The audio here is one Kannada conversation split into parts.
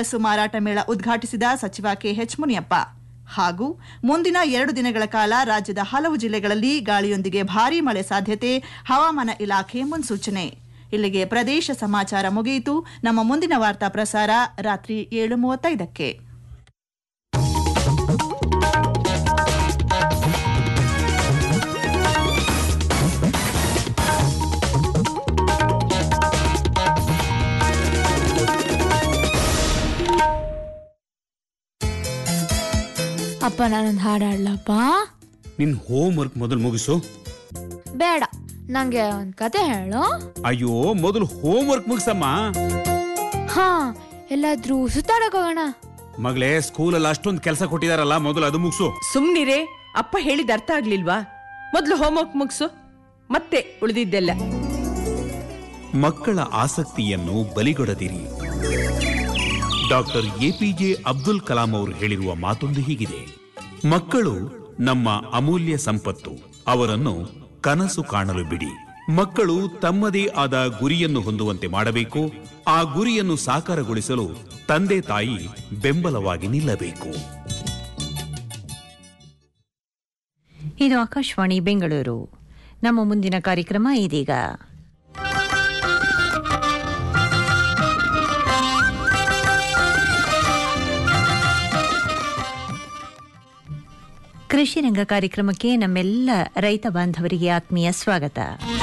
ಹಣಕಾಸು ಮಾರಾಟ ಮೇಳ ಉದ್ಘಾಟಿಸಿದ ಸಚಿವ ಕೆಎಚ್ ಮುನಿಯಪ್ಪ ಹಾಗೂ ಮುಂದಿನ ಎರಡು ದಿನಗಳ ಕಾಲ ರಾಜ್ಯದ ಹಲವು ಜಿಲ್ಲೆಗಳಲ್ಲಿ ಗಾಳಿಯೊಂದಿಗೆ ಭಾರೀ ಮಳೆ ಸಾಧ್ಯತೆ ಹವಾಮಾನ ಇಲಾಖೆ ಮುನ್ಸೂಚನೆ ಇಲ್ಲಿಗೆ ಪ್ರದೇಶ ಸಮಾಚಾರ ಮುಗಿಯಿತು ನಮ್ಮ ಮುಂದಿನ ವಾರ್ತಾ ಪ್ರಸಾರ ರಾತ್ರಿ ಏಳು ಮೂವತ್ತೈದಕ್ಕೆ ಅಪ್ಪ ನಾನೊಂದು ಹಾಡು ಹಾಡ್ಲಪ್ಪ ನಿನ್ ಹೋಮ್ ವರ್ಕ್ ಮೊದಲು ಮುಗಿಸು ಬೇಡ ನಂಗೆ ಒಂದ್ ಕತೆ ಹೇಳು ಅಯ್ಯೋ ಮೊದಲು ಹೋಮ್ ವರ್ಕ್ ಮುಗಿಸಮ್ಮ ಹಾ ಎಲ್ಲಾದ್ರೂ ಸುತ್ತಾಡಕ್ ಹೋಗೋಣ ಮಗಳೇ ಸ್ಕೂಲಲ್ಲಿ ಅಷ್ಟೊಂದು ಕೆಲಸ ಕೊಟ್ಟಿದಾರಲ್ಲ ಮೊದಲು ಅದು ಮುಗಿಸು ಸುಮ್ನಿರೇ ಅಪ್ಪ ಹೇಳಿದ ಅರ್ಥ ಆಗ್ಲಿಲ್ವಾ ಮೊದ್ಲು ಹೋಮ್ವರ್ಕ್ ಮುಗಿಸು ಮತ್ತೆ ಉಳಿದಿದ್ದೆಲ್ಲ ಮಕ್ಕಳ ಆಸಕ್ತಿಯನ್ನು ಬಲಿಗೊಡದಿರಿ ಡಾಕ್ಟರ್ ಎಪಿಜೆ ಅಬ್ದುಲ್ ಕಲಾಂ ಅವರು ಹೇಳಿರುವ ಮಾತೊಂದು ಹೀಗಿದೆ ಮಕ್ಕಳು ನಮ್ಮ ಅಮೂಲ್ಯ ಸಂಪತ್ತು ಅವರನ್ನು ಕನಸು ಕಾಣಲು ಬಿಡಿ ಮಕ್ಕಳು ತಮ್ಮದೇ ಆದ ಗುರಿಯನ್ನು ಹೊಂದುವಂತೆ ಮಾಡಬೇಕು ಆ ಗುರಿಯನ್ನು ಸಾಕಾರಗೊಳಿಸಲು ತಂದೆ ತಾಯಿ ಬೆಂಬಲವಾಗಿ ನಿಲ್ಲಬೇಕು ಇದು ಆಕಾಶವಾಣಿ ಬೆಂಗಳೂರು ನಮ್ಮ ಮುಂದಿನ ಕಾರ್ಯಕ್ರಮ ಇದೀಗ ಕೃಷಿ ರಂಗ ಕಾರ್ಯಕ್ರಮಕ್ಕೆ ನಮ್ಮೆಲ್ಲ ರೈತ ಬಾಂಧವರಿಗೆ ಆತ್ಮೀಯ ಸ್ವಾಗತ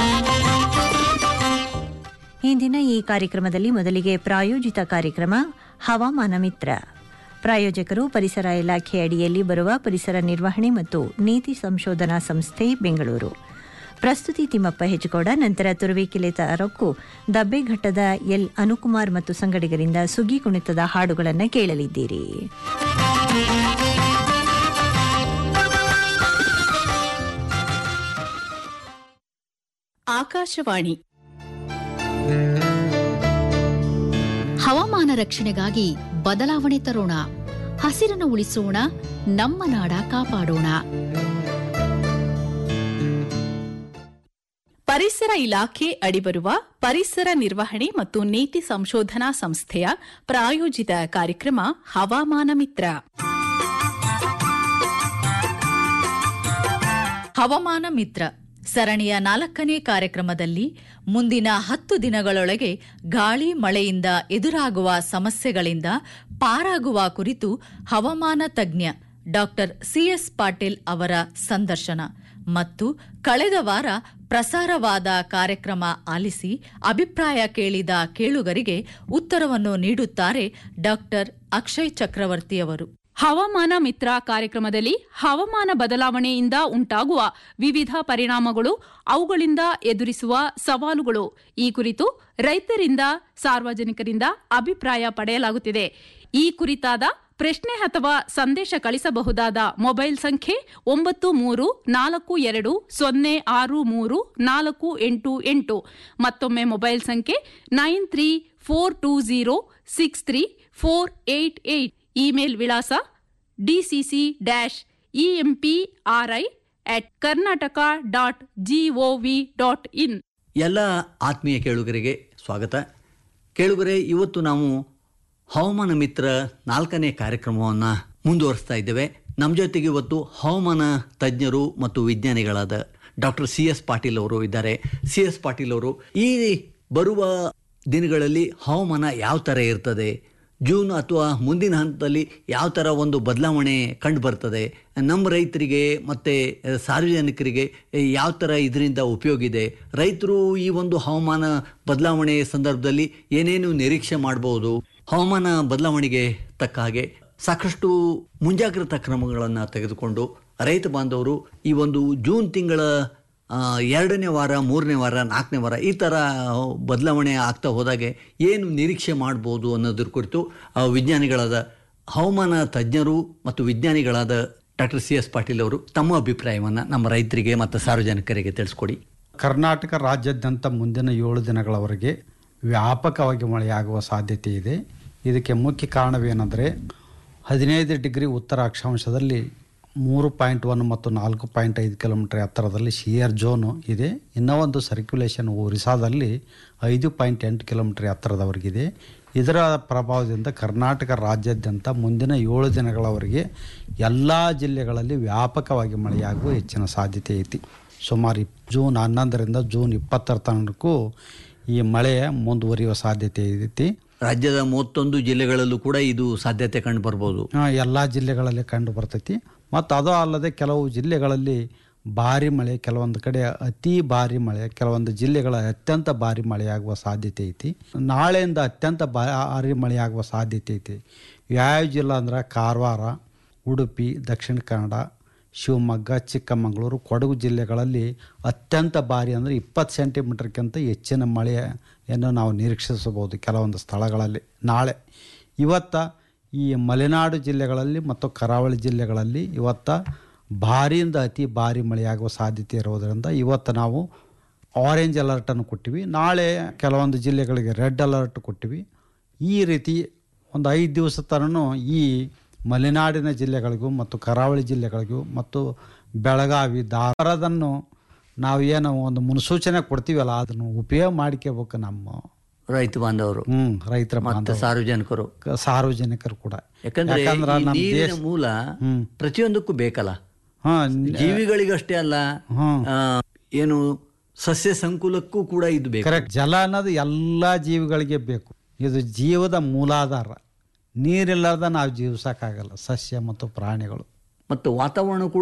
ಇಂದಿನ ಈ ಕಾರ್ಯಕ್ರಮದಲ್ಲಿ ಮೊದಲಿಗೆ ಪ್ರಾಯೋಜಿತ ಕಾರ್ಯಕ್ರಮ ಹವಾಮಾನ ಮಿತ್ರ ಪ್ರಾಯೋಜಕರು ಪರಿಸರ ಇಲಾಖೆ ಅಡಿಯಲ್ಲಿ ಬರುವ ಪರಿಸರ ನಿರ್ವಹಣೆ ಮತ್ತು ನೀತಿ ಸಂಶೋಧನಾ ಸಂಸ್ಥೆ ಬೆಂಗಳೂರು ಪ್ರಸ್ತುತಿ ತಿಮ್ಮಪ್ಪ ಹೆಜ್ಜಗೌಡ ನಂತರ ತುರುವೇಕೆಲೆ ತಾರಕ್ಕು ದಬ್ಬೆಘಟ್ಟದ ಎಲ್ ಅನುಕುಮಾರ್ ಮತ್ತು ಸಂಗಡಿಗರಿಂದ ಸುಗ್ಗಿ ಕುಣಿತದ ಹಾಡುಗಳನ್ನು ಕೇಳಲಿದ್ದೀರಿ ಆಕಾಶವಾಣಿ ಹವಾಮಾನ ರಕ್ಷಣೆಗಾಗಿ ಬದಲಾವಣೆ ತರೋಣ ಹಸಿರನ್ನು ಉಳಿಸೋಣ ನಮ್ಮ ನಾಡ ಕಾಪಾಡೋಣ ಪರಿಸರ ಇಲಾಖೆ ಅಡಿಬರುವ ಪರಿಸರ ನಿರ್ವಹಣೆ ಮತ್ತು ನೀತಿ ಸಂಶೋಧನಾ ಸಂಸ್ಥೆಯ ಪ್ರಾಯೋಜಿತ ಕಾರ್ಯಕ್ರಮ ಹವಾಮಾನ ಮಿತ್ರ ಹವಾಮಾನ ಮಿತ್ರ ಸರಣಿಯ ನಾಲ್ಕನೇ ಕಾರ್ಯಕ್ರಮದಲ್ಲಿ ಮುಂದಿನ ಹತ್ತು ದಿನಗಳೊಳಗೆ ಗಾಳಿ ಮಳೆಯಿಂದ ಎದುರಾಗುವ ಸಮಸ್ಯೆಗಳಿಂದ ಪಾರಾಗುವ ಕುರಿತು ಹವಾಮಾನ ತಜ್ಞ ಡಾಕ್ಟರ್ ಸಿಎಸ್ ಪಾಟೀಲ್ ಅವರ ಸಂದರ್ಶನ ಮತ್ತು ಕಳೆದ ವಾರ ಪ್ರಸಾರವಾದ ಕಾರ್ಯಕ್ರಮ ಆಲಿಸಿ ಅಭಿಪ್ರಾಯ ಕೇಳಿದ ಕೇಳುಗರಿಗೆ ಉತ್ತರವನ್ನು ನೀಡುತ್ತಾರೆ ಡಾಕ್ಟರ್ ಅಕ್ಷಯ್ ಚಕ್ರವರ್ತಿಯವರು ಹವಾಮಾನ ಮಿತ್ರ ಕಾರ್ಯಕ್ರಮದಲ್ಲಿ ಹವಾಮಾನ ಬದಲಾವಣೆಯಿಂದ ಉಂಟಾಗುವ ವಿವಿಧ ಪರಿಣಾಮಗಳು ಅವುಗಳಿಂದ ಎದುರಿಸುವ ಸವಾಲುಗಳು ಈ ಕುರಿತು ರೈತರಿಂದ ಸಾರ್ವಜನಿಕರಿಂದ ಅಭಿಪ್ರಾಯ ಪಡೆಯಲಾಗುತ್ತಿದೆ ಈ ಕುರಿತಾದ ಪ್ರಶ್ನೆ ಅಥವಾ ಸಂದೇಶ ಕಳಿಸಬಹುದಾದ ಮೊಬೈಲ್ ಸಂಖ್ಯೆ ಒಂಬತ್ತು ಮೂರು ನಾಲ್ಕು ಎರಡು ಸೊನ್ನೆ ಆರು ಮೂರು ನಾಲ್ಕು ಎಂಟು ಎಂಟು ಮತ್ತೊಮ್ಮೆ ಮೊಬೈಲ್ ಸಂಖ್ಯೆ nine three four two zero six three four eight eight email ವಿಳಾಸ DCC dash EMPRI at Karnataka dot GOV dot in ಎಲ್ಲ ಆತ್ಮೀಯ ಕೇಳುಗರಿಗೆ ಸ್ವಾಗತ ಕೇಳುಗರೆ ಇವತ್ತು ನಾವು ಹವಾಮಾನ ಮಿತ್ರ ನಾಲ್ಕನೇ ಕಾರ್ಯಕ್ರಮವನ್ನು ಮುಂದುವರಿಸ್ತಾ ಇದ್ದೇವೆ ನಮ್ಮ ಜೊತೆಗೆ ಇವತ್ತು ಹವಾಮಾನ ತಜ್ಞರು ಮತ್ತು ವಿಜ್ಞಾನಿಗಳಾದ ಡಾಕ್ಟರ್ ಸಿ ಎಸ್ ಪಾಟೀಲ್ ಅವರು ಇದ್ದಾರೆ ಸಿ ಎಸ್ ಪಾಟೀಲ್ ಅವರು ಈ ಬರುವ ದಿನಗಳಲ್ಲಿ ಹವಾಮಾನ ಯಾವ ಥರ ಇರ್ತದೆ ಜೂನ್ ಅಥವಾ ಮುಂದಿನ ಹಂತದಲ್ಲಿ ಯಾವ ಥರ ಒಂದು ಬದಲಾವಣೆ ಕಂಡು ಬರ್ತದೆ ನಮ್ಮ ರೈತರಿಗೆ ಮತ್ತು ಸಾರ್ವಜನಿಕರಿಗೆ ಯಾವ ಥರ ಇದರಿಂದ ಉಪಯೋಗ ಇದೆ ರೈತರು ಈ ಒಂದು ಹವಾಮಾನ ಬದಲಾವಣೆ ಸಂದರ್ಭದಲ್ಲಿ ಏನೇನು ನಿರೀಕ್ಷೆ ಮಾಡ್ಬೋದು ಹವಾಮಾನ ಬದಲಾವಣೆಗೆ ತಕ್ಕ ಹಾಗೆ ಸಾಕಷ್ಟು ಮುಂಜಾಗ್ರತಾ ಕ್ರಮಗಳನ್ನು ತೆಗೆದುಕೊಂಡು ರೈತ ಬಾಂಧವರು ಈ ಒಂದು ಜೂನ್ ತಿಂಗಳ ಆ, ಎರಡನೇ ವಾರ ಮೂರನೇ ವಾರ ನಾಲ್ಕನೇ ವಾರ ಈ ಥರ ಬದಲಾವಣೆ ಆಗ್ತಾ ಹೋದಾಗೆ ಏನು ನಿರೀಕ್ಷೆ ಮಾಡ್ಬೋದು ಅನ್ನೋದ್ರ ಕುರಿತು ಆ, ವಿಜ್ಞಾನಿಗಳಾದ ಹವಾಮಾನ ತಜ್ಞರು ಮತ್ತು ವಿಜ್ಞಾನಿಗಳಾದ ಡಾಕ್ಟರ್ ಸಿ ಎಸ್ ಪಾಟೀಲ್ ಅವರು ತಮ್ಮ ಅಭಿಪ್ರಾಯವನ್ನು ನಮ್ಮ ರೈತರಿಗೆ ಮತ್ತು ಸಾರ್ವಜನಿಕರಿಗೆ ತಿಳಿಸ್ಕೊಡಿ ಕರ್ನಾಟಕ ರಾಜ್ಯಾದ್ಯಂತ ಮುಂದಿನ ಏಳು ದಿನಗಳವರೆಗೆ ವ್ಯಾಪಕವಾಗಿ ಮಳೆಯಾಗುವ ಸಾಧ್ಯತೆ ಇದೆ ಇದಕ್ಕೆ ಮುಖ್ಯ ಕಾರಣವೇನೆಂದರೆ ಹದಿನೈದು ಡಿಗ್ರಿ ಉತ್ತರ ಅಕ್ಷಾಂಶದಲ್ಲಿ ಮೂರು ಪಾಯಿಂಟ್ ಒನ್ ಮತ್ತು ನಾಲ್ಕು ಪಾಯಿಂಟ್ ಐದು ಕಿಲೋಮೀಟರ್ ಎತ್ತರದಲ್ಲಿ ಶಿಯರ್ ಝೋನು ಇದೆ ಇನ್ನೂ ಒಂದು ಸರ್ಕ್ಯುಲೇಷನ್ ಒರಿಸ್ಸಾದಲ್ಲಿ ಐದು ಪಾಯಿಂಟ್ ಎಂಟು ಕಿಲೋಮೀಟರ್ ಎತ್ತರದವರೆಗಿದೆ ಇದರ ಪ್ರಭಾವದಿಂದ ಕರ್ನಾಟಕ ರಾಜ್ಯಾದ್ಯಂತ ಮುಂದಿನ ಏಳು ದಿನಗಳವರೆಗೆ ಎಲ್ಲ ಜಿಲ್ಲೆಗಳಲ್ಲಿ ವ್ಯಾಪಕವಾಗಿ ಮಳೆಯಾಗುವ ಹೆಚ್ಚಿನ ಸಾಧ್ಯತೆ ಐತಿ ಸುಮಾರು ಇಪ್- ಜೂನ್ ಹನ್ನೊಂದರಿಂದ ಜೂನ್ ಇಪ್ಪತ್ತರ ತನಕಕ್ಕೂ ಈ ಮಳೆ ಮುಂದುವರಿಯುವ ಸಾಧ್ಯತೆ ಐತಿ ರಾಜ್ಯದ ಮೂವತ್ತೊಂದು ಜಿಲ್ಲೆಗಳಲ್ಲೂ ಕೂಡ ಇದು ಸಾಧ್ಯತೆ ಕಂಡು ಬರ್ಬೋದು ಎಲ್ಲ ಜಿಲ್ಲೆಗಳಲ್ಲಿ ಕಂಡು ಬರ್ತೈತಿ ಮತ್ತು ಅದು ಅಲ್ಲದೆ ಕೆಲವು ಜಿಲ್ಲೆಗಳಲ್ಲಿ ಭಾರಿ ಮಳೆ ಕೆಲವೊಂದು ಕಡೆ ಅತಿ ಭಾರಿ ಮಳೆ ಕೆಲವೊಂದು ಜಿಲ್ಲೆಗಳ ಅತ್ಯಂತ ಭಾರಿ ಮಳೆಯಾಗುವ ಸಾಧ್ಯತೆ ಐತಿ ನಾಳೆಯಿಂದ ಅತ್ಯಂತ ಭಾರಿ ಮಳೆಯಾಗುವ ಸಾಧ್ಯತೆ ಐತಿ ಯಾವ ಜಿಲ್ಲೆ ಅಂದ್ರೆ ಕಾರವಾರ ಉಡುಪಿ ದಕ್ಷಿಣ ಕನ್ನಡ ಶಿವಮೊಗ್ಗ ಚಿಕ್ಕಮಗಳೂರು ಕೊಡಗು ಜಿಲ್ಲೆಗಳಲ್ಲಿ ಅತ್ಯಂತ ಭಾರಿ ಅಂದರೆ ಇಪ್ಪತ್ತು ಸೆಂಟಿಮೀಟರ್ಗಿಂತ ಹೆಚ್ಚಿನ ಮಳೆಯನ್ನು ನಾವು ನಿರೀಕ್ಷಿಸಬಹುದು ಕೆಲವೊಂದು ಸ್ಥಳಗಳಲ್ಲಿ ನಾಳೆ ಇವತ್ತ ಈ ಮಲೆನಾಡು ಜಿಲ್ಲೆಗಳಲ್ಲಿ ಮತ್ತು ಕರಾವಳಿ ಜಿಲ್ಲೆಗಳಲ್ಲಿ ಇವತ್ತ ಭಾರಿಯಿಂದ ಅತಿ ಭಾರಿ ಮಳೆಯಾಗುವ ಸಾಧ್ಯತೆ ಇರೋದರಿಂದ ಇವತ್ತು ನಾವು ಆರೆಂಜ್ ಅಲರ್ಟನ್ನು ಕೊಟ್ಟಿವಿ ನಾಳೆ ಕೆಲವೊಂದು ಜಿಲ್ಲೆಗಳಿಗೆ ರೆಡ್ ಅಲರ್ಟ್ ಕೊಟ್ಟಿವಿ ಈ ರೀತಿ ಒಂದು ಐದು ದಿವಸ ತನೂ ಈ ಮಲೆನಾಡಿನ ಜಿಲ್ಲೆಗಳಿಗೂ ಮತ್ತು ಕರಾವಳಿ ಜಿಲ್ಲೆಗಳಿಗೂ ಮತ್ತು ಬೆಳಗಾವಿ ಧಾರವಾಡದನ್ನು ನಾವು ಏನು ಒಂದು ಮುನ್ಸೂಚನೆ ಕೊಡ್ತೀವಲ್ಲ ಅದನ್ನು ಉಪಯೋಗ ಮಾಡ್ಕೋಬೇಕು ನಮ್ಮ ರೈತ ಬಾಂಧವರು ಹ್ಮ್ ರೈತರ ಮತ್ತೆ ಬಾಂಧವರು. ಸಾರ್ವಜನಿಕರು ಕ- ಸಾರ್ವಜನಿಕರು ಕೂಡ ಯಾಕಂದ್ರೆ ಯಾಕಂದ್ರೆ ಈ ನಮ್ಮ ನೀರಿನ ದೇಶ ಮೂಲ ಪ್ರತಿಯೊಂದಕ್ಕೂ ಬೇಕಲ್ಲ ಹಾ ಜೀವಿಗಳಿಗಷ್ಟೇ ಅಲ್ಲ ಆ, ಏನು ಸಸ್ಯ ಸಂಕುಲಕ್ಕೂ ಕೂಡ ಇದು ಬೇಕು ಕರೆಕ್ಟ್ ಜಲ ಅನ್ನೋದು ಎಲ್ಲ ಜೀವಿಗಳಿಗೆ ಬೇಕು ಇದು ಜೀವದ ಮೂಲಾಧಾರ ನೀರಿಲ್ಲದ ನಾವು ಜೀವಿಸಕ್ಕಾಗಲ್ಲ ಸಸ್ಯ ಮತ್ತು ಪ್ರಾಣಿಗಳು ಮತ್ತು ವಾತಾವರಣ ಕೂಡ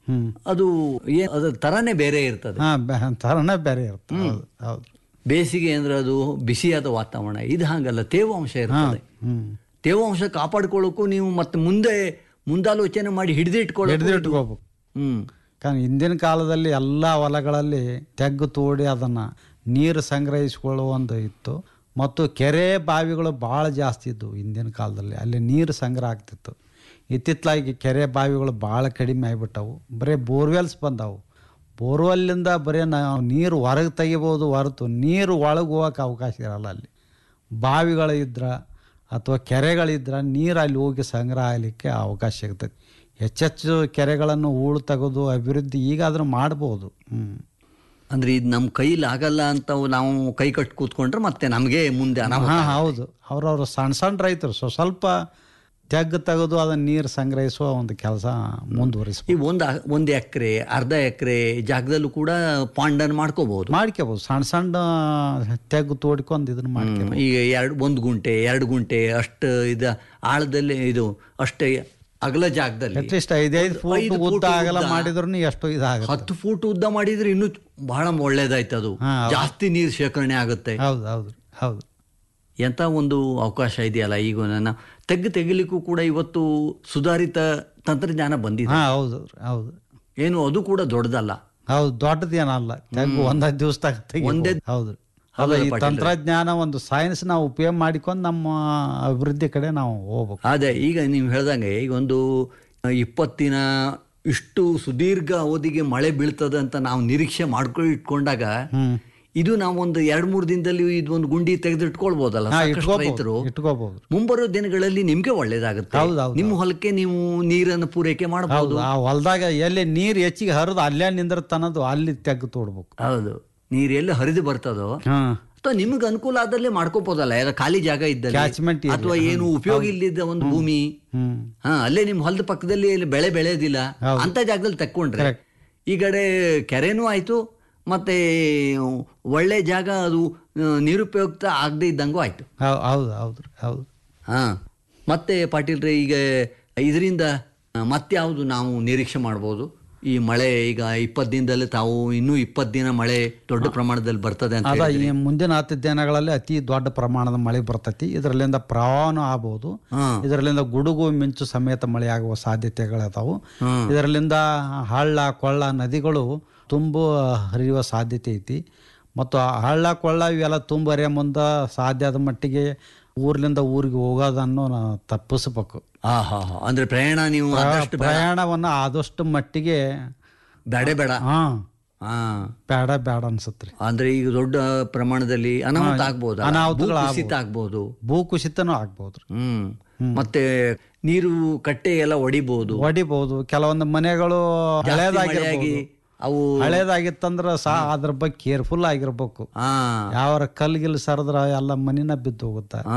ಅದು ಏ- ಅದ್ರ ತರನೇ ಬೇರೆ ಇರ್ತದೆ ಹಾ ಬೆ- ಥರನೇ ಬೇರೆ ಇರುತ್ತೆ ಹೌದು ಹೌದು ಬೇಸಿಗೆ ಅಂದ್ರೆ ಅದು ಬಿಸಿಯಾದ ವಾತಾವರಣ ಇದು ಹಾಗಲ್ಲ ತೇವಾಂಶ ಇರ್ತದೆ ಹ್ಮ್ ತೇವಾಂಶ ಕಾಪಾಡ್ಕೊಳ್ಳೋಕ್ಕೂ ನೀವು ಮತ್ತೆ ಮುಂದೆ ಮುಂದಾಲೋಚನೆ ಮಾಡಿ ಹಿಡಿದಿಟ್ಕೊಳ್ಳೋ ಹಿಡಿದಿಟ್ಕೋಬೇಕು ಹ್ಮ್ कारण ಹಿಂದಿನ ಕಾಲದಲ್ಲಿ ಎಲ್ಲ ಹೊಲಗಳಲ್ಲಿ ತೆಗ್ಗು ತೋಡಿ ಅದನ್ನು ನೀರು ಸಂಗ್ರಹಿಸಿಕೊಳ್ಳುವ ಒಂದು ಇತ್ತು ಮತ್ತು ಕೆರೆ ಬಾವಿಗಳು ಭಾಳ ಜಾಸ್ತಿ ಇದ್ದವು ಹಿಂದಿನ ಕಾಲದಲ್ಲಿ ಅಲ್ಲಿ ನೀರು ಸಂಗ್ರಹ ಆಗ್ತಿತ್ತು ಇತ್ತಿತ್ತಲಾಗಿ ಕೆರೆ ಬಾವಿಗಳು ಭಾಳ ಕಡಿಮೆ ಆಗಿಬಿಟ್ಟವು ಬರೀ ಬೋರ್ವೆಲ್ಸ್ ಬಂದವು ಬೋರ್ವೆಲ್ಲಿಂದ ಬರೀ ನಾವು ನೀರು ಹೊರಗೆ ತೆಗಿಬೋದು ಹೊರತು ನೀರು ಒಳಗೆ ಹೋಗೋಕೆ ಅವಕಾಶ ಇರಲ್ಲ ಅಲ್ಲಿ ಬಾವಿಗಳು ಇದ್ರ ಅಥವಾ ಕೆರೆಗಳಿದ್ರೆ ನೀರು ಅಲ್ಲಿ ಹೋಗಿ ಸಂಗ್ರಹ ಆಗಲಿಕ್ಕೆ ಅವಕಾಶ ಸಿಗ್ತೈತಿ ಹೆಚ್ಚೆಚ್ಚು ಕೆರೆಗಳನ್ನು ಹೂಳು ತೆಗೆದು ಅಭಿವೃದ್ಧಿ ಈಗಾದರೂ ಮಾಡ್ಬೋದು ಹ್ಞೂ ಅಂದ್ರೆ ಇದು ನಮ್ಮ ಕೈಲಿ ಆಗಲ್ಲ ಅಂತ ನಾವು ಕೈ ಕಟ್ಟಿ ಕೂತ್ಕೊಂಡ್ರೆ ಮತ್ತೆ ನಮಗೆ ಮುಂದೆ ಅನಾಹುತ ಹಾಂ ಹೌದು ಅವ್ರವ್ರು ಸಣ್ಣ ಸಣ್ಣ ರೈತರು ಸೊ ಸ್ವಲ್ಪ ತೆಗ್ಗು ತೆಗೆದು ಅದನ್ನು ನೀರು ಸಂಗ್ರಹಿಸುವ ಒಂದು ಕೆಲಸ ಮುಂದುವರಿಸ್ಬೋದು ಈ ಒಂದು ಒಂದು ಎಕರೆ ಅರ್ಧ ಎಕರೆ ಜಾಗದಲ್ಲೂ ಕೂಡ ಪಾಂಡನ್ ಮಾಡ್ಕೋಬಹುದು ಮಾಡ್ಕೋಬೋದು ಸಣ್ಣ ಸಣ್ಣ ತೆಗ್ಗು ತೋಡ್ಕೊಂಡು ಇದನ್ನ ಮಾಡ್ಕೋಬೋದು ಈಗ ಎರಡು ಒಂದು ಗುಂಟೆ ಎರಡು ಗುಂಟೆ ಅಷ್ಟು ಇದ ಆಳದಲ್ಲಿ ಇದು ಅಷ್ಟೇ ಅಗಲ ಜಾಗದಲ್ಲಿ ಅಟ್ಲೀಸ್ಟ್ ಐದೈದು ಫೂಟ್ ಐದು ಉದ್ದ ಫೂಟ್ ಆಗಲ್ಲ ಉದ್ದ. ಮಾಡಿದ್ರು ಎಷ್ಟು ಇದಾಗುತ್ತೆ ಹತ್ತು ಫೂಟ್ ಉದ್ದ ಮಾಡಿದ್ರೆ ಇನ್ನೂ ಬಹಳ ಒಳ್ಳೇದಾಯ್ತು ಅದು ಹಾ, ಹೌದು. ಜಾಸ್ತಿ ನೀರು ಶೇಖರಣೆ ಆಗುತ್ತೆ ಹೌದು ಹೌದು ಹೌದು ಎಂಥ ಒಂದು ಅವಕಾಶ ಇದೆಯಲ್ಲ ಈಗ ನನ್ನ ತೆಗ್ಗು ತೆಗಿಲಿಕ್ಕೂ ಕೂಡ ಇವತ್ತು ಸುಧಾರಿತ ತಂತ್ರಜ್ಞಾನ ಬಂದಿದೆ ಹಾಂ ಹೌದು ಹೌದು ಏನು ಅದು ಕೂಡ ದೊಡ್ಡದಲ್ಲ ಹೌದು ದೊಡ್ಡದೇನಲ್ಲ ತೆಗ್ಗು ಒಂದೇ ದಿವಸದಾಗ ಒಂದೇ ಹೌದು ಹೌದಲ್ಲ ಅಲ್ಲ ಈ ಪಾಟೀಲ್ರೆ? ತಂತ್ರಜ್ಞಾನ ಒಂದು ಸೈನ್ಸ್ ನಾವು ಉಪಯೋಗ ಮಾಡಿಕೊಂಡು ನಮ್ಮ ಅಭಿವೃದ್ಧಿ ಕಡೆ ನಾವು ಹೋಗ್ಬೇಕು ಅದೇ ಈಗ ನೀವು ಹೇಳ್ದಂಗೆ ಈಗ ಒಂದು ಇಪ್ಪತ್ತಿನ ಇಷ್ಟು ಸುದೀರ್ಘ ಅವಧಿಗೆ ಮಳೆ ಬೀಳ್ತದೆ ಅಂತ ನಾವು ನಿರೀಕ್ಷೆ ಮಾಡ್ಕೊಂಡು ಇಟ್ಕೊಂಡಾಗ ಇದು ನಾವು ಒಂದು ಎರಡ್ ಮೂರು ದಿನದಲ್ಲಿ ಇದೊಂದು ಗುಂಡಿ ತೆಗೆದಿಟ್ಕೊಳ್ಬೋದಲ್ಲ ಹಾ, ಸಾಕಷ್ಟು ಇಟ್ಕೋಬಹುದು, ರೈತರು ಇಟ್ಕೋಬಹುದು ಮುಂಬರೋ ದಿನಗಳಲ್ಲಿ ನಿಮ್ಗೆ ಒಳ್ಳೇದಾಗುತ್ತೆ ಹೌದು, ಹೌದು, ನಿಮ್ಮ ಹೊಲಕ್ಕೆ ನೀವು ನೀರನ್ನು ಪೂರೈಕೆ ಹೌದು ಮಾಡಬಹುದು ಆ ಹೊಲದಾಗ ಎಲ್ಲಿ ನೀರು ಹೆಚ್ಚಿಗೆ ಹರಿದು ಅಲ್ಲೇ ನಿಂದಿರ್ತನದು ಅಲ್ಲಿ ತೆಗ್ದು ತೋಡ್ಬೇಕು ಹೌದು ನೀರು ಎಲ್ಲಿ ಹರಿದು ಬರ್ತದೋ ಹಾಂ ಅಥವಾ ನಿಮ್ಗೆ ಅನುಕೂಲ ಆದಲ್ಲೇ ಮಾಡ್ಕೋಬೋದಲ್ಲ ಯಾರ ಖಾಲಿ ಜಾಗ ಇದ್ದಲ್ಲಿ Catchment area. ಅಥವಾ ಏನು ಉಪಯೋಗ ಇಲ್ಲದ ಒಂದು ಭೂಮಿ ಹ್ಮ್ ಹಾ ಅಲ್ಲೇ ನಿಮ್ ಹೊಲದ ಪಕ್ಕದಲ್ಲಿ ಇಲ್ಲಿ ಬೆಳೆ ಬೆಳೆಯೋದಿಲ್ಲ ಅಂತ ಜಾಗದಲ್ಲಿ ತಕ್ಕೊಂಡ್ರೆ ಈ ಕಡೆ ಕೆರೆನೂ ಆಯ್ತು ಮತ್ತೆ ಒಳ್ಳೆ ಜಾಗ ಅದು ಆ, ನಿರುಪಯುಕ್ತ ಆಗದೆ ಇದ್ದಂಗೂ ಆಯ್ತು ಹೌ- ಹೌದು ಹೌದು ಹೌದು ಹಾ ಮತ್ತೆ ಪಾಟೀಲ್ರೆ ಈಗ ಇದರಿಂದ ಮತ್ತೆ ಯಾವುದು ನಾವು ನಿರೀಕ್ಷೆ ಮಾಡ್ಬೋದು ಈ ಮಳೆ ಈಗ ಇಪ್ಪತ್ತು ದಿನದಲ್ಲಿ ತಾವು ಇನ್ನೂ ಇಪ್ಪತ್ತು ದಿನ ಮಳೆ ದೊಡ್ಡ ಪ್ರಮಾಣದಲ್ಲಿ ಬರ್ತದೆ ಅಂತ ಅದ ಹೇಳಿದ್ರಿ. ಈ ಮುಂದಿನ ಹತ್ತು ದಿನಗಳಲ್ಲಿ ಅತಿ ದೊಡ್ಡ ಪ್ರಮಾಣದ ಮಳೆ ಬರ್ತೈತಿ ಇದರಲ್ಲಿಂದ ಪ್ರವಾಹನೂ ಆಗ್ಬೋದು ಇದರಲ್ಲಿಂದ ಗುಡುಗು ಮಿಂಚು ಸಮೇತ ಮಳೆ ಆಗುವ ಸಾಧ್ಯತೆಗಳಿದಾವು ಇದರಲ್ಲಿಂದ ಹಳ್ಳ ಕೊಳ್ಳ ನದಿಗಳು ತುಂಬು ಹರಿಯುವ ಸಾಧ್ಯತೆ ಐತಿ ಮತ್ತು ಆ ಹಳ್ಳ ಕೊಳ್ಳ ಇವೆಲ್ಲ ತುಂಬ ಹರಿಯೋ ಮುಂದೆ ಸಾಧ್ಯ ಆದ ಮಟ್ಟಿಗೆ ಊರ್ಲಿಂದ ಊರಿಗೆ ಹೋಗೋದನ್ನು ನಾವು ತಪ್ಪಿಸ್ಬೇಕು ಆ ಹಾ ಹಾ ಅಂದ್ರೆ ಪ್ರಯಾಣ ನೀವು ಆದಷ್ಟು ಬೇಡ. ಪ್ರಯಾಣವನ್ನು ಆದಷ್ಟು ಮಟ್ಟಿಗೆ ಬೇಡ ಬೇಡ ಹಾ ಹಾ ಬೇಡ ಬೇಡ ಅನ್ಸತ್ರಿ ಅಂದ್ರೆ ಈಗ ದೊಡ್ಡ ಪ್ರಮಾಣದಲ್ಲಿ ಅನಾಹುತ ಹಾ, ಆಗ್ಬೋದು ಅನಾಹುತಗಳು ಕುಸಿತ ಆಗ್ಬೋದು. ಆಗ್ಬೋದು ಭೂಕುಸಿತನೂ ಆಗ್ಬೋದು ಹ್ಮ್ ಮತ್ತೆ ನೀರು ಕಟ್ಟೆ ಎಲ್ಲ ಒಡಿಬಹುದು ಹೊಡಿಬಹುದು ಕೆಲವೊಂದು ಮನೆಗಳು ಜಾಸ್ತಿ ಹಳೇದಾಗಿರ್ಬೋದು ಮಳೆಯಾಗಿ ಅವು ಹಳೇದಾಗಿತ್ತಂದ್ರ ಸಹ ಅದ್ರ ಬಗ್ಗೆ ಕೇರ್ಫುಲ್ ಆಗಿರ್ಬೇಕು ಹಾ ಯಾವ ಕಲ್ಗಿಲ್ ಸರದ್ರ ಎಲ್ಲ ಮನಿನ ಬಿದ್ದು ಹೋಗುತ್ತೆ ಹಾ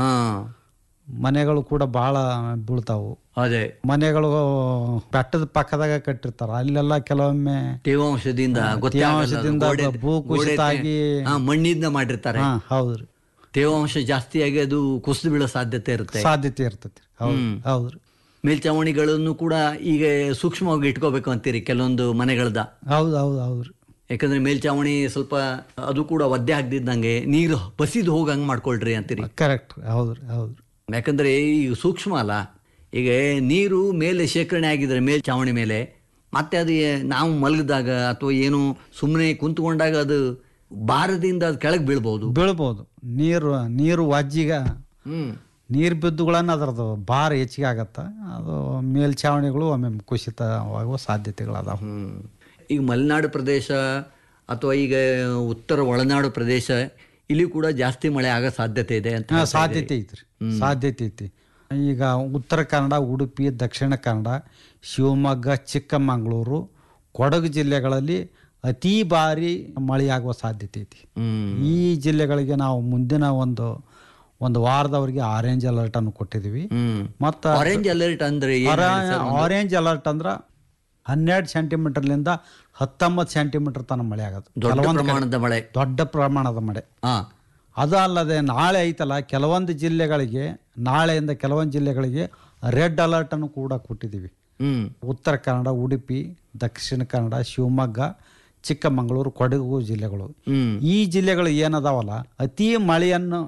ಮನೆಗಳು ಕೂಡ ಬಹಳ ಬೀಳ್ತಾವು ಅದೇ ಮನೆಗಳು ಬೆಟ್ಟದ ಪಕ್ಕದಾಗ ಕಟ್ಟಿರ್ತಾರ ಅಲ್ಲೆಲ್ಲ ಕೆಲವೊಮ್ಮೆ ತೇವಾಂಶದಿಂದ ತೇವಾಂಶದಿಂದ ಗೊತ್ತಾಗಲ್ಲ. ಭೂ ಗೋಡೆ- ಕುಸಿತ ಗೋಡೆ- ಆಗಿ ಹಾ, ಮಣ್ಣಿಂದ ಮಾಡಿರ್ತಾರೆ ಹಾ ಹೌದ್ರಿ ತೇವಾಂಶ ಜಾಸ್ತಿಯಾಗಿ ಅದು ಕುಸಿದು ಬೀಳೋ ಸಾಧ್ಯತೆ ಇರುತ್ತೆ ಸಾಧ್ಯತೆ ಇರ್ತೈತಿ ಹೌದು ಹ್ಮ್. ಹೌದ್ರಿ ಮೇಲ್ಚಾವಣಿಗಳನ್ನು ಕೂಡ ಈಗ ಸೂಕ್ಷ್ಮವಾಗಿ ಇಟ್ಕೋಬೇಕು ಅಂತೀರಿ ಕೆಲವೊಂದು ಮನೆಗಳದ ಹೌದು ಹೌದು ಹೌದ್ರಿ ಯಾಕಂದ್ರೆ ಮೇಲ್ಚಾವಣಿ ಸ್ವಲ್ಪ ಅದು ಕೂಡ ಒದ್ದೆ ಆಗದಿದ್ದಂಗೆ ನೀರು ಬಸಿದು ಹೋಗಂಗ್ ಮಾಡ್ಕೊಳ್ರಿ ಅಂತೀರಿ ಕರೆಕ್ಟ್ ಹೌದ್ರಿ ಹೌದ್ರಿ ಯಾಕಂದ್ರೆ ಈ ಸೂಕ್ಷ್ಮ ಅಲ್ಲ ಈಗ ನೀರು ಮೇಲೆ ಶೇಖರಣೆ ಆಗಿದ್ರೆ ಮೇಲ್ಚಾವಣಿ ಮೇಲೆ ಮತ್ತೆ ಅದು ಏ- ನಾವು ಮಲಗಿದಾಗ ಅಥವಾ ಏನು ಸುಮ್ಮನೆ ಕುಂತ್ಕೊಂಡಾಗ ಅದು ಭಾರದಿಂದ ಅದು ಕೆಳಗೆ ಬೀಳ್ಬೋದು ಬೀಳ್ಬೋದು ನೀರು ನೀರು ವಜ್ಜಿಗ ಹ್ಮ್ ನೀರು ಬಿದ್ದುಗಳನ್ನ ಅದರದ್ದು ಭಾರ ಹೆಚ್ಚಿಗೆ ಆಗತ್ತ ಅದು ಮೇಲ್ಛಾವಣಿಗಳು ಒಮ್ಮೆ ಕುಸಿತವಾಗುವ ಸಾಧ್ಯತೆಗಳದಾವ ಹ್ಮ್. ಈಗ ಮಲೆನಾಡು ಪ್ರದೇಶ ಅಥವಾ ಈಗ ಉತ್ತರ ಒಳನಾಡು ಪ್ರದೇಶ ಇಲ್ಲಿ ಕೂಡ ಜಾಸ್ತಿ ಮಳೆ ಆಗೋ ಸಾಧ್ಯತೆ ಇದೆ ಅಂತ ಹಾ, ಹೇಳ್ತಾ ಸಾಧ್ಯತೆ ಇದ್ದೀರಿ. ಐತ್ರಿ ಸಾಧ್ಯತೆ ಐತಿ ಈಗ ಉತ್ತರ ಕನ್ನಡ ಉಡುಪಿ ದಕ್ಷಿಣ ಕನ್ನಡ ಶಿವಮೊಗ್ಗ ಚಿಕ್ಕಮಗಳೂರು ಕೊಡಗು ಜಿಲ್ಲೆಗಳಲ್ಲಿ ಅತಿ ಭಾರಿ ಮಳೆಯಾಗುವ ಸಾಧ್ಯತೆ ಐತಿ ಹ್ಮ್ ಈ ಜಿಲ್ಲೆಗಳಿಗೆ ನಾವು ಮುಂದಿನ ಒಂದು ಒಂದು ವಾರದವರೆಗೆ ಆರೆಂಜ್ ಅಲರ್ಟ್ ಅನ್ನು ಕೊಟ್ಟಿದ್ದೀವಿ ಹ್ಮ್ ಮತ್ತು ಆರೆಂಜ್ ಅಲರ್ಟ್ ಅಂದ್ರೆ ಏನ್ ಹೇಳಿ ಸರ್? ಆರೆಂಜ್ ಅಲರ್ಟ್ ಅಂದ್ರೆ ಹನ್ನೆರಡು ಸೆಂಟಿಮೀಟರ್ಲಿಂದ ಹತ್ತೊಂಬತ್ತು ಸೆಂಟಿಮೀಟರ್ ತನಕ ಮಳೆ ಆಗುತ್ತೆ ದೊಡ್ಡ ಕೆಲವೊಂದು ಕಡೆ ಪ್ರಮಾಣದ ಮಳೆ ದೊಡ್ಡ ಪ್ರಮಾಣದ ಮಳೆ ಹಾ ಅದು ಅಲ್ಲದೆ ನಾಳೆ ಐತಲ್ಲ ಕೆಲವೊಂದು ಜಿಲ್ಲೆಗಳಿಗೆ ನಾಳೆಯಿಂದ ಕೆಲವೊಂದು ಜಿಲ್ಲೆಗಳಿಗೆ ರೆಡ್ ಅಲರ್ಟ್ ಅನ್ನು ಕೂಡ ಕೊಟ್ಟಿದ್ದೀವಿ ಹ್ಮ್ ಉತ್ತರ ಕನ್ನಡ ಉಡುಪಿ ದಕ್ಷಿಣ ಕನ್ನಡ ಶಿವಮೊಗ್ಗ ಚಿಕ್ಕಮಗಳೂರು ಕೊಡಗು ಜಿಲ್ಲೆಗಳು ಹ್ಮ್ ಈ ಜಿಲ್ಲೆಗಳು ಏನದಾವಲ್ಲ ಅತಿ ಮಳೆಯನ್ನು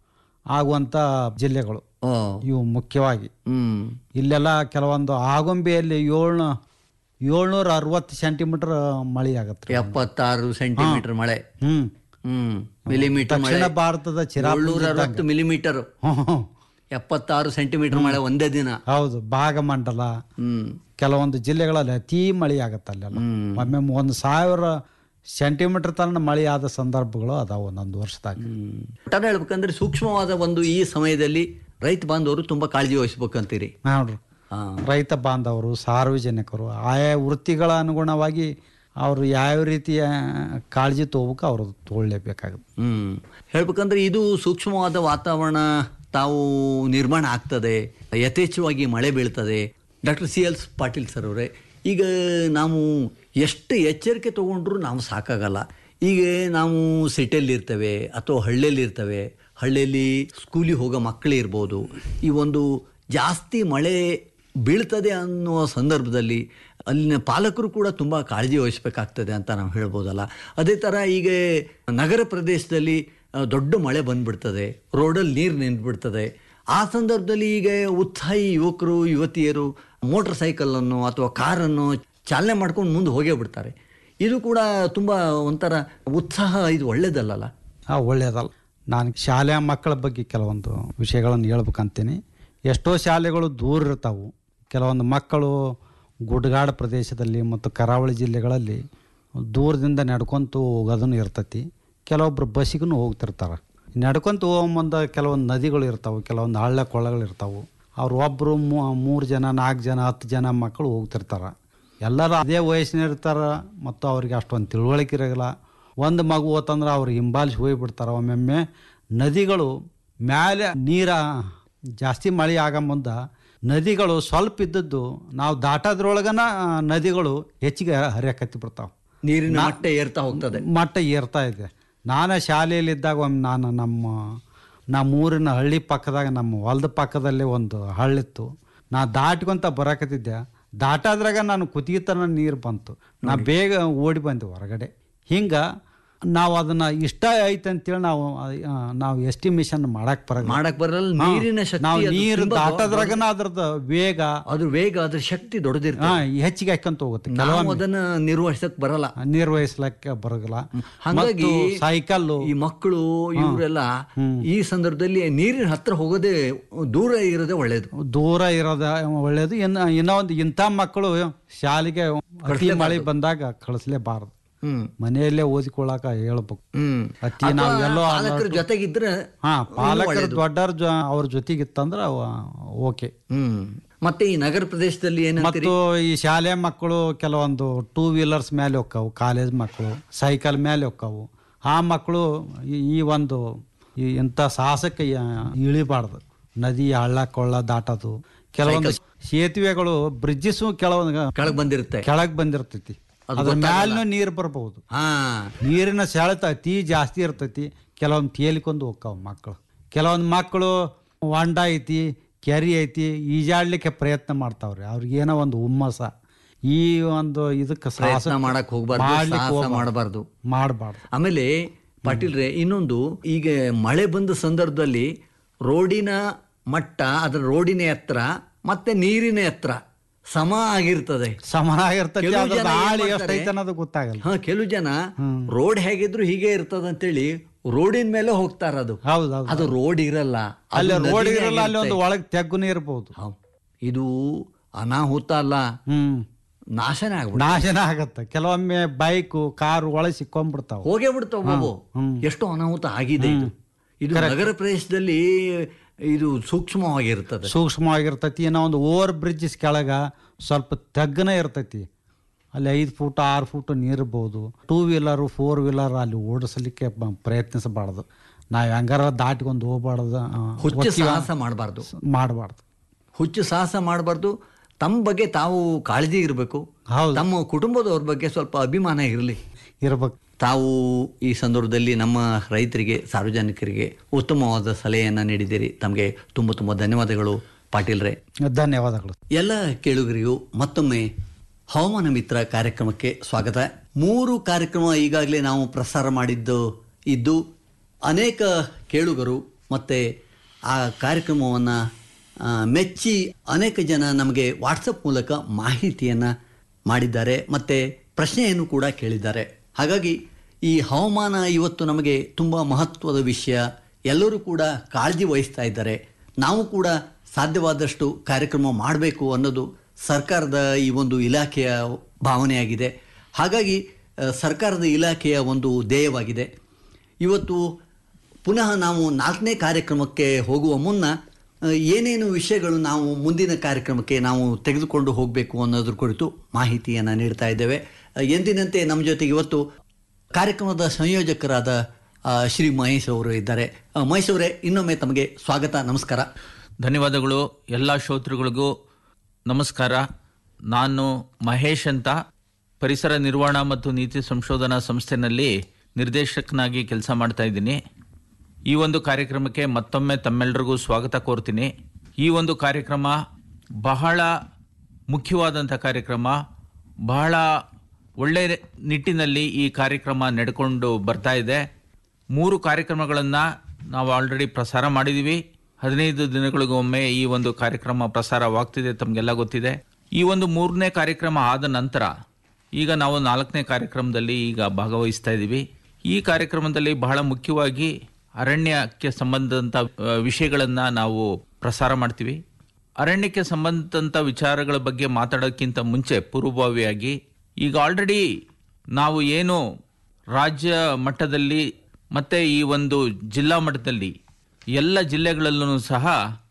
ಆಗುವಂಥ ಜಿಲ್ಲೆಗಳು ಓ ಇವು ಮುಖ್ಯವಾಗಿ ಹ್ಮ್ ಇಲ್ಲೆಲ್ಲ ಕೆಲವೊಂದು ಆಗುಂಬೆಯಲ್ಲಿ ಏಳ್ನೂ ಏಳ್ನೂರ ಅರವತ್ತು ಸೆಂಟಿಮೀಟರ್ ಮಳೆ ಆಗತ್ತೆ ಎಪ್ಪತ್ತಾರು ಸೆಂಟಿಮೀಟರ್ ಮಳೆ ಹ್ಮ್ ಹ್ಮ್ ಮಿಲಿಮೀಟರ್ ಮಳೆ ದಕ್ಷಿಣ ಭಾರತದ ಚಿರಾಪುರ ಏಳ್ನೂರ ಅರವತ್ತು ಮಿಲಿಮೀಟರ್ ಹ್ಮ್, ಹ್ಮ್. ಎಪ್ಪತ್ತಾರು ಸೆಂಟಿಮೀಟರ್ ಮಳೆ ಒಂದೇ ದಿನ ಹೌದು ಭಾಗಮಂಡಲ ಹ್ಮ್ ಕೆಲವೊಂದು ಜಿಲ್ಲೆಗಳಲ್ಲಿ ಅತಿ ಮಳೆ ಆಗತ್ತೆ ಅಲ್ಲೆಲ್ಲ ಒಮ್ಮೆ ಒಂದು ಸಾವಿರ ಸೆಂಟಿಮೀಟರ್ ತನಕ ಮಳೆ ಆದ ಸಂದರ್ಭಗಳು ಅದಾವ ಒಂದೊಂದು ವರ್ಷದಾಗ ಹ್ಮ್. ಒಟ್ಟಾರೆ ಹೇಳ್ಬೇಕಂದ್ರೆ ಸೂಕ್ಷ್ಮವಾದ ಒಂದು ಈ ಸಮಯದಲ್ಲಿ ರೈತ ಬಾಂಧವರು ತುಂಬಾ ಕಾಳಜಿ ವಹಿಸ್ಬೇಕಂತೀರಿ ನೋಡ್ರಿ ಹಾ ರೈತ ಬಾಂಧವರು ಸಾರ್ವಜನಿಕರು ಆಯಾ ವೃತ್ತಿಗಳ ಅನುಗುಣವಾಗಿ ಅವರು ಯಾವ ರೀತಿಯ ಕಾಳಜಿ ತಗೋಬೇಕು ಅವರು ತಗೊಳ್ಳೇಬೇಕಾಗುತ್ತೆ ಹ್ಮ್ ಹೇಳ್ಬೇಕಂದ್ರೆ ಇದು ಸೂಕ್ಷ್ಮವಾದ ವಾತಾವರಣ ತಾವು ನಿರ್ಮಾಣ ಆಗ್ತದೆ ಯಥೇಚ್ಛವಾಗಿ ಮಳೆ ಬೀಳ್ತದೆ doctor C L Patil sir ಅವರೇ ಈಗ ನಾವು ಎಷ್ಟು ಎಚ್ಚರಿಕೆ ತಗೊಂಡ್ರು ನಾವು ಸಾಕಾಗಲ್ಲ ಈಗ ನಾವು ಸಿಟಿಯಲ್ಲಿ ಇರ್ತೇವೆ ಅಥವಾ ಹಳ್ಳಿಯಲ್ಲಿ ಇರ್ತೇವೆ ಹಳ್ಳಿಯಲ್ಲಿ ಸ್ಕೂಲಿಗೆ ಹೋಗೋ ಮಕ್ಕಳೇ ಇರ್ಬೋದು ಈ ಒಂದು ಜಾಸ್ತಿ ಮಳೆ ಬೀಳ್ತದೆ ಅನ್ನುವ ಸಂದರ್ಭದಲ್ಲಿ ಅಲ್ಲಿನ ಪಾಲಕರು ಕೂಡ ತುಂಬ ಕಾಳಜಿ ವಹಿಸಬೇಕಾಗ್ತದೆ ಅಂತ ನಾವು ಹೇಳ್ಬೋದಲ್ಲ ಅದೇ ಥರ ಈಗ ನಗರ ಪ್ರದೇಶದಲ್ಲಿ ಆ, ದೊಡ್ಡ ಮಳೆ ಬಂದ್ಬಿಡ್ತದೆ ರೋಡಲ್ಲಿ ನೀರು ನಿಂತ್ಬಿಡ್ತದೆ ಆ ಸಂದರ್ಭದಲ್ಲಿ ಈಗ ಉತ್ಸಾಹಿ ಯುವಕರು ಯುವತಿಯರು ಮೋಟರ್ ಸೈಕಲನ್ನು ಅಥವಾ ಕಾರನ್ನು ಚಾಲನೆ ಮಾಡ್ಕೊಂಡು ಮುಂದೆ ಹೋಗೇ ಬಿಡ್ತಾರೆ ಇದು ಕೂಡ ತುಂಬ ಒಂಥರ ಉತ್ಸಾಹ ಇದು ಒಳ್ಳೇದಲ್ಲಲ್ಲ ಆ ಒಳ್ಳೆಯದಲ್ಲ ನಾನು ಶಾಲೆಯ ಮಕ್ಕಳ ಬಗ್ಗೆ ಕೆಲವೊಂದು ವಿಷಯಗಳನ್ನು ಹೇಳ್ಬೇಕಂತೀನಿ ಎಷ್ಟೋ ಶಾಲೆಗಳು ದೂರ ಇರ್ತಾವು ಕೆಲವೊಂದು ಮಕ್ಕಳು ಗುಡ್ಡಗಾಡು ಪ್ರದೇಶದಲ್ಲಿ ಮತ್ತು ಕರಾವಳಿ ಜಿಲ್ಲೆಗಳಲ್ಲಿ ದೂರದಿಂದ ನಡ್ಕೊಂತು ಹೋಗೋದನ್ನು ಇರ್ತೈತಿ ಕೆಲವೊಬ್ರು ಬಸ್ಸಿಗೂ ಹೋಗ್ತಿರ್ತಾರೆ ನಡ್ಕೊಂತ ಹೋಗೋ ಕೆಲವೊಂದು ನದಿಗಳು ಇರ್ತಾವೆ ಕೆಲವೊಂದು ಹಳ್ಳ ಕೊಳ್ಳಗಳು ಇರ್ತಾವೆ ಅವ್ರು ಒಬ್ಬರು ಮೂರು ಜನ ನಾಲ್ಕು ಜನ ಹತ್ತು ಜನ ಮಕ್ಕಳು ಹೋಗ್ತಿರ್ತಾರೆ ಎಲ್ಲರೂ ಅದೇ ವಯಸ್ಸಿನ ಇರ್ತಾರೆ ಮತ್ತು ಅವ್ರಿಗೆ ಅಷ್ಟೊಂದು ತಿಳುವಳಿಕೆ ಇರೋಲ್ಲ ಒಂದು ಮಗು ಹೋತಂದ್ರೆ ಅವ್ರು ಹಿಂಬಾಲಿಸಿ ಹೋಗ್ಬಿಡ್ತಾರೆ ಒಮ್ಮೊಮ್ಮೆ ನದಿಗಳು ಮ್ಯಾಲೆ ನೀರ ಜಾಸ್ತಿ ಮಳೆ ಆಗ ಮುಂದೆ ನದಿಗಳು ಸ್ವಲ್ಪ ಇದ್ದದ್ದು ನಾವು ದಾಟೋದ್ರೊಳಗನ ಆ, ನದಿಗಳು ಹೆಚ್ಚಿಗೆ ಹರಿಯಕತ್ತಿ ಬಿಡ್ತಾವೆ ನೀರಿನ ಮಟ್ಟ ಏರ್ತಾ ಹೋಗ್ತದೆ ಮಟ್ಟ ಏರ್ತಾ ಇದೆ ನಾನು ಶಾಲೆಯಲ್ಲಿದ್ದಾಗ ಒಮ್ಮೆ ನಾನು ನಮ್ಮ ನಮ್ಮ ಊರಿನ ಹಳ್ಳಿ ಪಕ್ಕದಾಗ ನಮ್ಮ ಹೊಲದ ಪಕ್ಕದಲ್ಲೇ ಒಂದು ಹಳ್ಳಿತ್ತು ನಾ ದಾಟ್ಕೊಂತ ಬರಕತ್ತಿದ್ದೆ ದಾಟಾದ್ರಾಗ ನಾನು ಕುತ್ತಿಗೆ ತನ ನೀರು ಬಂತು ನಾ ಬೇಗ ಓಡಿ ಬಂದೆ ಹೊರಗಡೆ ಹಿಂಗೆ ನಾವು ಅದನ್ನ ಇಷ್ಟ ಐತೆ ಅಂತೇಳಿ ನಾವು ಆ, ನಾವು ಎಸ್ಟಿಮೇಷನ್ ಮಾಡಕ್ ಬರ ಮಾಡಕ್ ಬರಲ್ಲ ನೀರಿನ ಶಕ್ತಿ ನಾವು ಅದು ನೀರು ತುಂಬಾ ದಾಟೋದ್ರಾಗನ ಅದ್ರದ್ದು ವೇಗ ಅದ್ರ ವೇಗ ಅದ್ರ ಶಕ್ತಿ ದೊಡ್ಡದಿರ್ತದೆ ಹಾ ಹೆಚ್ಚಿಗೆ ಹಾಕ್ಕೊಂತ ಹೋಗುತ್ತೆ ನಾವು ಕೆಲವೊಮ್ಮೆ ಅದನ್ನ ನಿರ್ವಹಿಸಕ್ ಬರಲ್ಲ ನಿರ್ವಹಿಸ್ಲಕ್ಕೆ ಬರೋಲ್ಲ ಹಾಗಾಗಿ ಸೈಕಲ್ಲು ಈ ಮಕ್ಕಳು ಇವರೆಲ್ಲ ಈ ಸಂದರ್ಭದಲ್ಲಿ ನೀರಿನ ಹತ್ರ ಹೋಗೋದೇ ದೂರ ಇರೋದೇ ಒಳ್ಳೇದು ದೂರ ಇರೋದ ಒಳ್ಳೇದು ಇನ್ನು ಇನ್ನೂ ಒಂದು ಇಂಥ ಮಕ್ಕಳು ಶಾಲೆಗೆ ಅತಿ ಮಳೆ ಬಂದಾಗ ಕಳಿಸ್ಲೇಬಾರದು ಹ್ಮ್ ಮನೆಯಲ್ಲೇ ಓದಿಕೊಳ್ಳಾಕ ಹೇಳ್ಬೇಕು ಹ್ಮ್ ಅತಿ ನಾವು ಎಲ್ಲೋ ಪಾಲಕರ ಜೊತೆಗಿದ್ರೆ ಹಾ ಪಾಲಕರು ದೊಡ್ಡವ್ರ ಜೊ ಅವ್ರ ಜೊತೆಗಿತ್ತಂದ್ರೆ ಓಕೆ ಹ್ಮ್ ಮತ್ತೆ ಈ ನಗರ ಪ್ರದೇಶದಲ್ಲಿ ಏನಂತೀರಿ ಮತ್ತು ಈ ಶಾಲೆ ಮಕ್ಕಳು ಕೆಲವೊಂದು ಟೂ ವೀಲರ್ಸ್ ಮೇಲೆ ಹೋಕ್ಕವು ಕಾಲೇಜ್ ಮಕ್ಕಳು ಸೈಕಲ್ ಮೇಲೆ ಹೋಕ್ಕವು ಆ ಮಕ್ಕಳು ಈ- ಈ ಒಂದು ಈ ಇಂಥ ಸಾಹಸಕ್ಕೆ ಯ- ಇಳಿಬಾರ್ದು ನದಿ ಹಳ್ಳ ಕೊಳ್ಳ ದಾಟೋದು ಕೆಲವೊಂದು ಸೇತುವೆಗಳು ಬ್ರಿಡ್ಜಸ್ ಕೆಲವೊಂದು ಕೆಳಗ್ ಬಂದಿರುತ್ತೆ ಕೆಳಗ್ ಬಂದಿರ್ತೈತಿ ಅದು ಅದ್ರ ಗೊತ್ತಾಗಲ್ಲ. ಮ್ಯಾಲೂ ನೀರು ಬರ್ಬೋದು ಹಾ ನೀರಿನ ಸೆಳೆತ ಅತಿ ಜಾಸ್ತಿ ಇರ್ತೈತಿ ಕೆಲವೊಂದು ತೇಲಿಕೊಂಡು ಹೋಗ್ತಾವ ಮಕ್ಕಳು ಕೆಲವೊಂದು ಮಕ್ಕಳು ಹೊಂಡ ಐತಿ ಕೆರೆ ಐತಿ ಈಜಾಡ್ಲಿಕ್ಕೆ ಪ್ರಯತ್ನ ಮಾಡ್ತಾವ್ರಿ ಅವ್ರಿಗೆ ಏನೋ ಒಂದು ಹುಮ್ಮಸ ಈ ಒಂದು ಇದಕ್ಕೆ ಪ್ರಯತ್ನ ಮಾಡಕ್ ಹೋಗ್ಬಾರ್ದು ಸಾಹಸ ಮಾಡಬಾರ್ದು ಮಾಡಬಾರ್ದು ಆಮೇಲೆ ಪಾಟೀಲ್ರೆ ಇನ್ನೊಂದು ಈಗ ಮಳೆ ಬಂದ ಸಂದರ್ಭದಲ್ಲಿ ರೋಡಿನ ಮಟ್ಟ ಅದರ ರೋಡಿನ ಎತ್ತರ ಮತ್ತೆ ನೀರಿನ ಎತ್ತರ ಸಮ ಆಗಿರ್ತದೆ ಸಮನಾಗಿರ್ತೈತಿ ಕೆಲವು ಅದ್ರದ್ದು ಜನ ಏನ್ ಆಳಿ ಮಾಡ್ತಾರೆ? ಎಷ್ಟೈತೆ ಅನ್ನೋದು ಗೊತ್ತಾಗಲ್ಲ ಹಾ ಕೆಲವು ಜನ ರೋಡ್ ಹೇಗಿದ್ರು ಹೀಗೆ ಇರ್ತದ ಅಂತೇಳಿ ರೋಡಿನ ಮೇಲೆ ಹೋಗ್ತಾರ ಅದು ಹೌದು ಹೌದು ಅದು ರೋಡ್ ಇರಲ್ಲ ಅದು ಅಲ್ಲಿ ರೋಡ್ ನದಿನೇ ಇರಲ್ಲ ಅಲ್ಲಿ ಒಂದು ಆಗಿರುತ್ತೆ. ಒಳಗೆ ತೆಗ್ಗುನೇ ಇರ್ಬೋದು ಹೌದ್. ಇದು ಅನಾಹುತ ಅಲ್ಲ ಹ್ಮ್ ನಾಶನೇ ಆಗ್ಬಿಡ ನಾಶನ ಆಗತ್ತೆ ಕೆಲವೊಮ್ಮೆ ಬೈಕು ಕಾರು ಒಳಗೆ ಸಿಕ್ಕೊಂಡ್ಬಿಡ್ತಾವ ಹೋಗೇ ಬಿಡ್ತಾವ ಬಾಬು ಎಷ್ಟು ಅನಾಹುತ ಆಗಿದೆ ಇದು ಇದು ನಗರ ಪ್ರದೇಶದಲ್ಲಿ ಇದು ಸೂಕ್ಷ್ಮವಾಗಿರ್ತದೆ ಸೂಕ್ಷ್ಮವಾಗಿರ್ತೈತಿ ಏನೋ ಒಂದು ಓವರ್ ಬ್ರಿಡ್ಜಸ್ ಕೆಳಗ ಸ್ವಲ್ಪ ತಗ್ಗನೇ ಇರ್ತೈತಿ ಅಲ್ಲಿ ಐದು ಫೂಟ್ ಆರು ಫೂಟ್ ನೀರ್ಬೋದು ಟೂ ವೀಲರು ಫೋರ್ ವೀಲರ್ ಅಲ್ಲಿ ಓಡಿಸಲಿಕ್ಕೆ ಬ- ಪ್ರಯತ್ನಿಸಬಾರ್ದು ನಾವು ಹೆಂಗಾರ ದಾಟ್ಕೊಂಡು ಹೋಗ್ಬಾರ್ದು ಆ, ಹುಚ್ಚು ಒತ್ತಿ ಸಾಹಸ ಮಾಡಬಾರ್ದು ಮಾಡಬಾರ್ದು ಹುಚ್ಚು ಸಾಹಸ ಮಾಡಬಾರ್ದು ತಮ್ಮ ಬಗ್ಗೆ ತಾವು ಕಾಳಜಿ ಇರಬೇಕು ಹೌದು ತಮ್ಮ ಕುಟುಂಬದವ್ರ ಬಗ್ಗೆ ಸ್ವಲ್ಪ ಅಭಿಮಾನ ಇರಲಿ ಇರ್ಬೇಕು ತಾವು ಈ ಸಂದರ್ಭದಲ್ಲಿ ನಮ್ಮ ರೈತರಿಗೆ ಸಾರ್ವಜನಿಕರಿಗೆ ಉತ್ತಮವಾದ ಸಲಹೆಯನ್ನು ನೀಡಿದ್ದೀರಿ ತಮಗೆ ತುಂಬ ತುಂಬ ಧನ್ಯವಾದಗಳು ಪಾಟೀಲ್ರೆ ಧನ್ಯವಾದಗಳು ಎಲ್ಲ ಕೇಳುಗರಿಗೂ ಮತ್ತೊಮ್ಮೆ ಹವಾಮಾನ ಮಿತ್ರ ಕಾರ್ಯಕ್ರಮಕ್ಕೆ ಸ್ವಾಗತ ಮೂರು ಕಾರ್ಯಕ್ರಮ ಈಗಾಗಲೇ ನಾವು ಪ್ರಸಾರ ಮಾಡಿದ್ದು ಇದ್ದು ಅನೇಕ ಕೇಳುಗರು ಮತ್ತು ಆ ಕಾರ್ಯಕ್ರಮವನ್ನು ಮೆಚ್ಚಿ ಅನೇಕ ಜನ ನಮಗೆ ವಾಟ್ಸಪ್ ಮೂಲಕ ಮಾಹಿತಿಯನ್ನು ಮಾಡಿದ್ದಾರೆ ಮತ್ತು ಪ್ರಶ್ನೆಯನ್ನು ಕೂಡ ಕೇಳಿದ್ದಾರೆ ಹಾಗಾಗಿ ಈ ಹವಾಮಾನ ಇವತ್ತು ನಮಗೆ ತುಂಬ ಮಹತ್ವದ ವಿಷಯ ಎಲ್ಲರೂ ಕೂಡ ಕಾಳಜಿ ವಹಿಸ್ತಾ ಇದ್ದಾರೆ ನಾವು ಕೂಡ ಸಾಧ್ಯವಾದಷ್ಟು ಕಾರ್ಯಕ್ರಮ ಮಾಡಬೇಕು ಅನ್ನೋದು ಸರ್ಕಾರದ ಈ ಒಂದು ಇಲಾಖೆಯ ಭಾವನೆಯಾಗಿದೆ ಹಾಗಾಗಿ ಆ, ಸರ್ಕಾರದ ಇಲಾಖೆಯ ಒಂದು ಧ್ಯೇಯವಾಗಿದೆ ಇವತ್ತು ಪುನಃ ನಾವು ನಾಲ್ಕನೇ ಕಾರ್ಯಕ್ರಮಕ್ಕೆ ಹೋಗುವ ಮುನ್ನ ಆ, ಏನೇನು ವಿಷಯಗಳು ನಾವು ಮುಂದಿನ ಕಾರ್ಯಕ್ರಮಕ್ಕೆ ನಾವು ತೆಗೆದುಕೊಂಡು ಹೋಗಬೇಕು ಅನ್ನೋದ್ರ ಕುರಿತು ಮಾಹಿತಿಯನ್ನು ನೀಡ್ತಾ ಇದ್ದೇವೆ ಆ, ಎಂದಿನಂತೆ ನಮ್ಮ ಜೊತೆಗೆ ಇವತ್ತು ಕಾರ್ಯಕ್ರಮದ ಸಂಯೋಜಕರಾದ ಆ, ಶ್ರೀ ಮಹೇಶ್ ಅವರು ಇದ್ದಾರೆ ಆ, ಮಹೇಶ್ ಅವರೇ ಇನ್ನೊಮ್ಮೆ ತಮಗೆ ಸ್ವಾಗತ ನಮಸ್ಕಾರ ಧನ್ಯವಾದಗಳು ಎಲ್ಲ ಶ್ರೋತೃಗಳಿಗೂ ನಮಸ್ಕಾರ ನಾನು ಮಹೇಶ್ ಅಂತ ಪರಿಸರ ನಿರ್ವಹಣಾ ಮತ್ತು ನೀತಿ ಸಂಶೋಧನಾ ಸಂಸ್ಥೆನಲ್ಲಿ ನಿರ್ದೇಶಕನಾಗಿ ಕೆಲಸ ಮಾಡ್ತಾ ಇದ್ದೀನಿ ಈ ಒಂದು ಕಾರ್ಯಕ್ರಮಕ್ಕೆ ಮತ್ತೊಮ್ಮೆ ತಮ್ಮೆಲ್ಲರಿಗೂ ಸ್ವಾಗತ ಕೋರ್ತೀನಿ ಈ ಒಂದು ಕಾರ್ಯಕ್ರಮ ಬಹಳ ಮುಖ್ಯವಾದಂಥ ಕಾರ್ಯಕ್ರಮ ಬಹಳ ಒಳ್ಳೆ ನಿಟ್ಟಿನಲ್ಲಿ ಈ ಕಾರ್ಯಕ್ರಮ ನಡ್ಕೊಂಡು ಬರ್ತಾ ಇದೆ ಮೂರು ಕಾರ್ಯಕ್ರಮಗಳನ್ನು ನಾವು ಆಲ್ರೆಡಿ ಪ್ರಸಾರ ಮಾಡಿದ್ದೀವಿ ಹದಿನೈದು ದಿನಗಳಿಗೊಮ್ಮೆ ಈ ಒಂದು ಕಾರ್ಯಕ್ರಮ ಪ್ರಸಾರವಾಗ್ತಿದೆ ತಮಗೆಲ್ಲ ಗೊತ್ತಿದೆ ಈ ಒಂದು ಮೂರನೇ ಕಾರ್ಯಕ್ರಮ ಆದ ನಂತರ ಈಗ ನಾವು ನಾಲ್ಕನೇ ಕಾರ್ಯಕ್ರಮದಲ್ಲಿ ಈಗ ಭಾಗವಹಿಸ್ತಾ ಇದ್ದೀವಿ ಈ ಕಾರ್ಯಕ್ರಮದಲ್ಲಿ ಬಹಳ ಮುಖ್ಯವಾಗಿ ಅರಣ್ಯಕ್ಕೆ ಸಂಬಂಧದಂಥ ವಿಷಯಗಳನ್ನು ನಾವು ಪ್ರಸಾರ ಮಾಡ್ತೀವಿ ಅರಣ್ಯಕ್ಕೆ ಸಂಬಂಧದಂಥ ವಿಚಾರಗಳ ಬಗ್ಗೆ ಮಾತಾಡೋಕ್ಕಿಂತ ಮುಂಚೆ ಪೂರ್ವಭಾವಿಯಾಗಿ ಈಗ ಆಲ್ರೆಡಿ ನಾವು ಏನು ರಾಜ್ಯ ಮಟ್ಟದಲ್ಲಿ ಮತ್ತು ಈ ಒಂದು ಜಿಲ್ಲಾ ಮಟ್ಟದಲ್ಲಿ ಎಲ್ಲ ಜಿಲ್ಲೆಗಳಲ್ಲೂ ಸಹ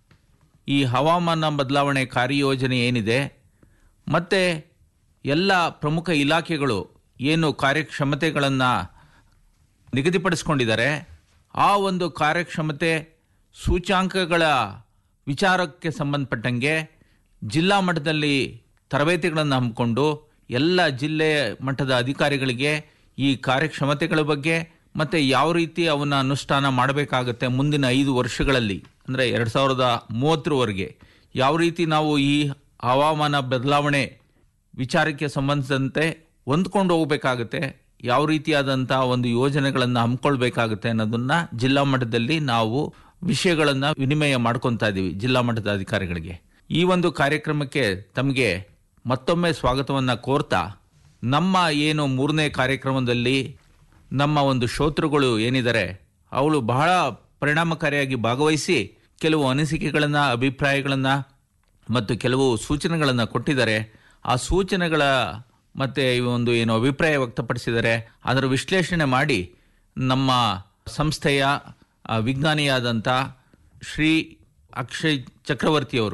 ಈ ಹವಾಮಾನ ಬದಲಾವಣೆ ಕಾರ್ಯಯೋಜನೆ ಏನಿದೆ ಮತ್ತು ಎಲ್ಲ ಪ್ರಮುಖ ಇಲಾಖೆಗಳು ಏನು ಕಾರ್ಯಕ್ಷಮತೆಗಳನ್ನು ನಿಗದಿಪಡಿಸ್ಕೊಂಡಿದ್ದಾರೆ ಆ ಒಂದು ಕಾರ್ಯಕ್ಷಮತೆ ಸೂಚ್ಯಾಂಕಗಳ ವಿಚಾರಕ್ಕೆ ಸಂಬಂಧಪಟ್ಟಂಗೆ ಜಿಲ್ಲಾ ಮಟ್ಟದಲ್ಲಿ ತರಬೇತಿಗಳನ್ನು ಹಮ್ಮಿಕೊಂಡು ಎಲ್ಲ ಜಿಲ್ಲೆ ಮಟ್ಟದ ಅಧಿಕಾರಿಗಳಿಗೆ ಈ ಕಾರ್ಯಕ್ಷಮತೆಗಳ ಬಗ್ಗೆ ಮತ್ತು ಯಾವ ರೀತಿ ಅವನ್ನ ಅನುಷ್ಠಾನ ಮಾಡಬೇಕಾಗತ್ತೆ ಮುಂದಿನ ಐದು ವರ್ಷಗಳಲ್ಲಿ ಅಂದರೆ ಎರಡು ಸಾವಿರದ ಮೂವತ್ತರವರೆಗೆ ಯಾವ ರೀತಿ ನಾವು ಈ ಹವಾಮಾನ ಬದಲಾವಣೆ ವಿಚಾರಕ್ಕೆ ಸಂಬಂಧಿಸಿದಂತೆ ಹೊಂದ್ಕೊಂಡು ಹೋಗಬೇಕಾಗುತ್ತೆ ಯಾವ ರೀತಿಯಾದಂಥ ಒಂದು ಯೋಜನೆಗಳನ್ನು ಹಮ್ಮಿಕೊಳ್ಬೇಕಾಗುತ್ತೆ ಅನ್ನೋದನ್ನ ಜಿಲ್ಲಾ ಮಟ್ಟದಲ್ಲಿ ನಾವು ವಿಷಯಗಳನ್ನು ವಿನಿಮಯ ಮಾಡ್ಕೊತಾ ಇದ್ದೀವಿ ಜಿಲ್ಲಾ ಮಟ್ಟದ ಅಧಿಕಾರಿಗಳಿಗೆ ಈ ಒಂದು ಕಾರ್ಯಕ್ರಮಕ್ಕೆ ತಮಗೆ ಮತ್ತೊಮ್ಮೆ ಸ್ವಾಗತವನ್ನು ಕೋರ್ತಾ ನಮ್ಮ ಏನು ಮೂರನೇ ಕಾರ್ಯಕ್ರಮದಲ್ಲಿ ನಮ್ಮ ಒಂದು ಶ್ರೋತೃಗಳು ಏನಿದ್ದಾರೆ ಅವಳು ಬಹಳ ಪರಿಣಾಮಕಾರಿಯಾಗಿ ಭಾಗವಹಿಸಿ ಕೆಲವು ಅನಿಸಿಕೆಗಳನ್ನು ಅಭಿಪ್ರಾಯಗಳನ್ನು ಮತ್ತು ಕೆಲವು ಸೂಚನೆಗಳನ್ನು ಕೊಟ್ಟಿದ್ದಾರೆ ಆ ಸೂಚನೆಗಳ ಮತ್ತು ಈ ಒಂದು ಏನು ಅಭಿಪ್ರಾಯ ವ್ಯಕ್ತಪಡಿಸಿದ್ದಾರೆ ಅದರ ವಿಶ್ಲೇಷಣೆ ಮಾಡಿ ನಮ್ಮ ಸಂಸ್ಥೆಯ ಆ, ವಿಜ್ಞಾನಿಯಾದಂಥ ಶ್ರೀ ಅಕ್ಷಯ್ ಚಕ್ರವರ್ತಿಯವರು